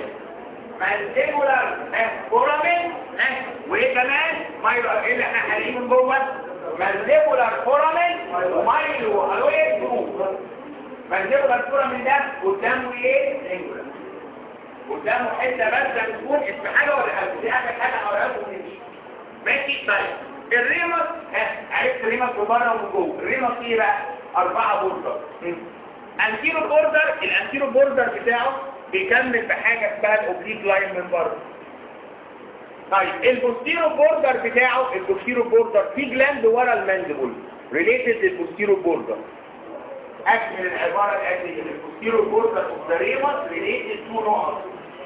مانديبولار فورامين وايه كمان مايلو ايه اللي احنا حالين من جوه مانديبولار فورامين ومايلو الويد جروب مانديبولار فورامين ده قدامه ايه انجولا قدامه حته بس بتكون اسم حاجه ولا حاجه دي اخر حاجه هوريها لكم دي ماشي طيب الريمس عرفت الريمس من بره ومن جوه الريمس ايه بقى اربعه بوردر انتيرو بوردر الانتيرو بوردر بتاعه بيكمل بحاجة اسمها الاوبليك لاين من بره طيب البوستيرو بوردر بتاعه البوستيرو بوردر في جلاند ورا المانديبل ريليتد للبوستيرو بوردر اكمل العبارة الاتية البوستيرو بوردر اوف ذا ريمس ريليتد تو نقط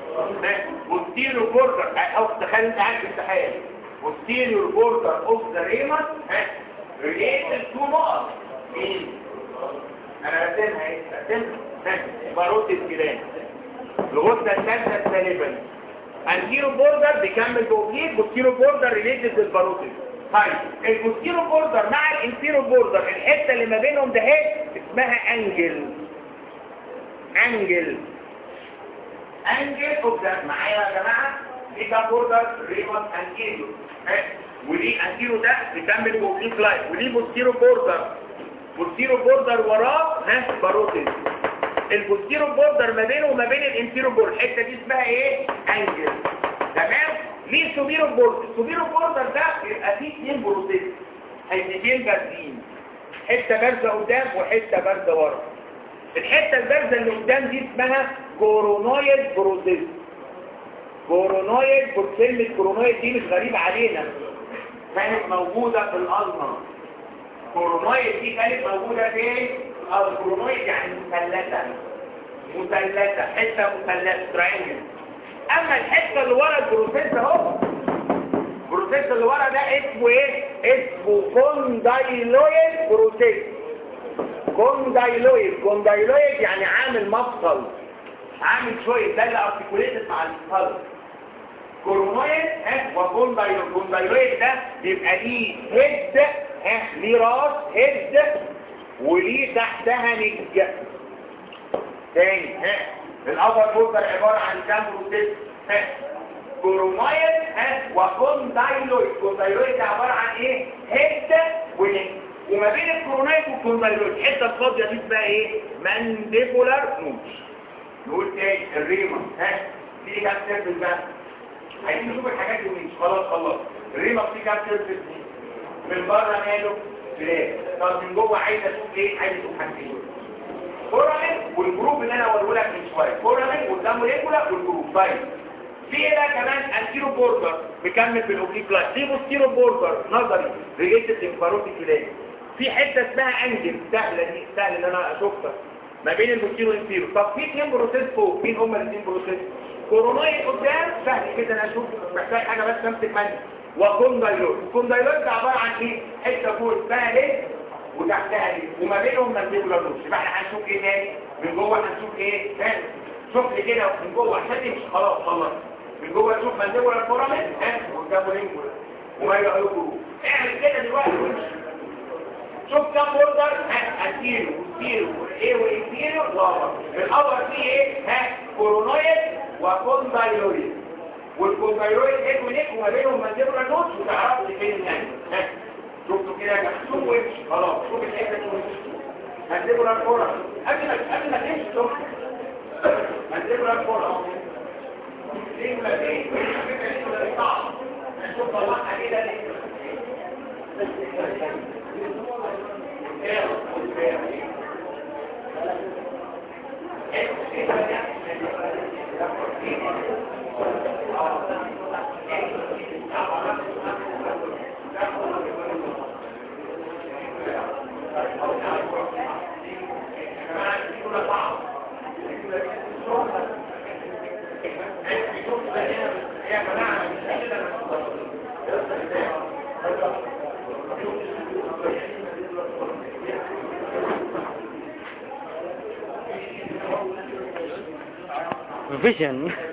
بوستيرو بوردر او تخيل انت عارف الامتحان بوستيرو بوردر اوف ذا ريمس ريليتد تو نقط مين انا رسمها ايه رسمها باروت الجيران الغدة الثالثة السالبة انتيرو بوردر بيكمل بوكليد بوستيرو بوردر ريليتد للباروتيد طيب البوستيرو بوردر مع الانتيرو بوردر الحتة اللي ما بينهم ده اهي اسمها انجل انجل انجل اوف ده معايا يا جماعة دي ده بوردر ريموت انتيرو ودي انتيرو ده بيكمل بوكليد لاين ودي بوستيرو بوردر بوستيرو بوردر وراه ها باروتيد البوستيرو بوردر ما بينه وما بين الانتيرو بوردر الحته دي اسمها ايه انجل تمام ليه سوبيرو بوردر السوبيرو بوردر ده يبقى فيه اثنين بروتين حتتين بارزين حته بارزه قدام وحته بارزه ورا الحته البارزه اللي قدام دي اسمها كورونويد بروتين كورونويد كلمه كورونويد دي مش غريبه علينا كانت موجوده في الازمه كورونويد دي كانت موجوده فين الكورونويد يعني مثلثة مثلثة حتة مثلثة تراينجل اما الحتة اللي ورا البروسيس اهو البروسيس اللي ورا ده اسمه ايه اسمه كوندايلويد بروسيس كوندايلويد كوندايلويد يعني عامل مفصل عامل شوية ده اللي ارتكوليتد مع الفصل كورونويد ها وكوندايلويد كوندايلويد ده بيبقى ليه هيد ها ليه راس هيد وليه تحتها نج تاني ها الأبر بوردر عبارة عن كام بروتين ها كورومايد ها وكوندايلويد كوندايلويد ده عبارة عن ايه هيد ونج وما بين الكورونايد والكوندايلويد الحته الفاضيه دي اسمها ايه مانديبولار نوتش نقول تاني الريما ها دي كام سيرفس بقى عايزين نشوف الحاجات دي مش خلاص خلاص الريما في كام سيرفس دي من بره ماله فلاش طب من جوه عايز اشوف ايه عايز اشوف حاجتين كورامين والجروب اللي انا هقوله لك من شويه كورامين قدامه ليكولا والجروب طيب في ايه بقى كمان انتيرو بوردر مكمل في الاوبليك لاين في بوستيرو بوردر نظري ريليتد انفاروتي كلاي في حته اسمها انجل سهله دي سهل ان انا اشوفها ما بين البوستيرو والانتيرو طب في اثنين بروسيس فوق مين هم الاثنين بروسيس كوروناي قدام سهل كده انا اشوف محتاج حاجه بس امسك مني وكوندايلويد الكوندايلويد ده عباره عن ايه حته فوق اسمها ليه وتحتها ايه وما بينهم مانديبولار نوتش يبقى احنا هنشوف ايه تاني من جوه هنشوف ايه ها شوف لي كده من جوه عشان تمشي خلاص خلاص من جوه تشوف مانديبولار فورامين ها وقدامه لينجولا وما يبقى له اعمل كده دلوقتي وامشي شوف كم بوردر ها انتيرو وستيرو وايه وانتيرو ظهر الاول فيه ايه ها كورونويد وكوندايلويد والكوندايلويد هيد ونيك وما بينهم مانديبولار نوتس وتعرفوا فين يعني ها شفتوا كده يا جماعه شوف وامشي خلاص شوف الحته دي وامشي مانديبولار فورا قبل ما قبل ما تمشي شوف مانديبولار فورا ليه ولا ليه الفكره دي ولا صعب شوف طلعها كده ليه vision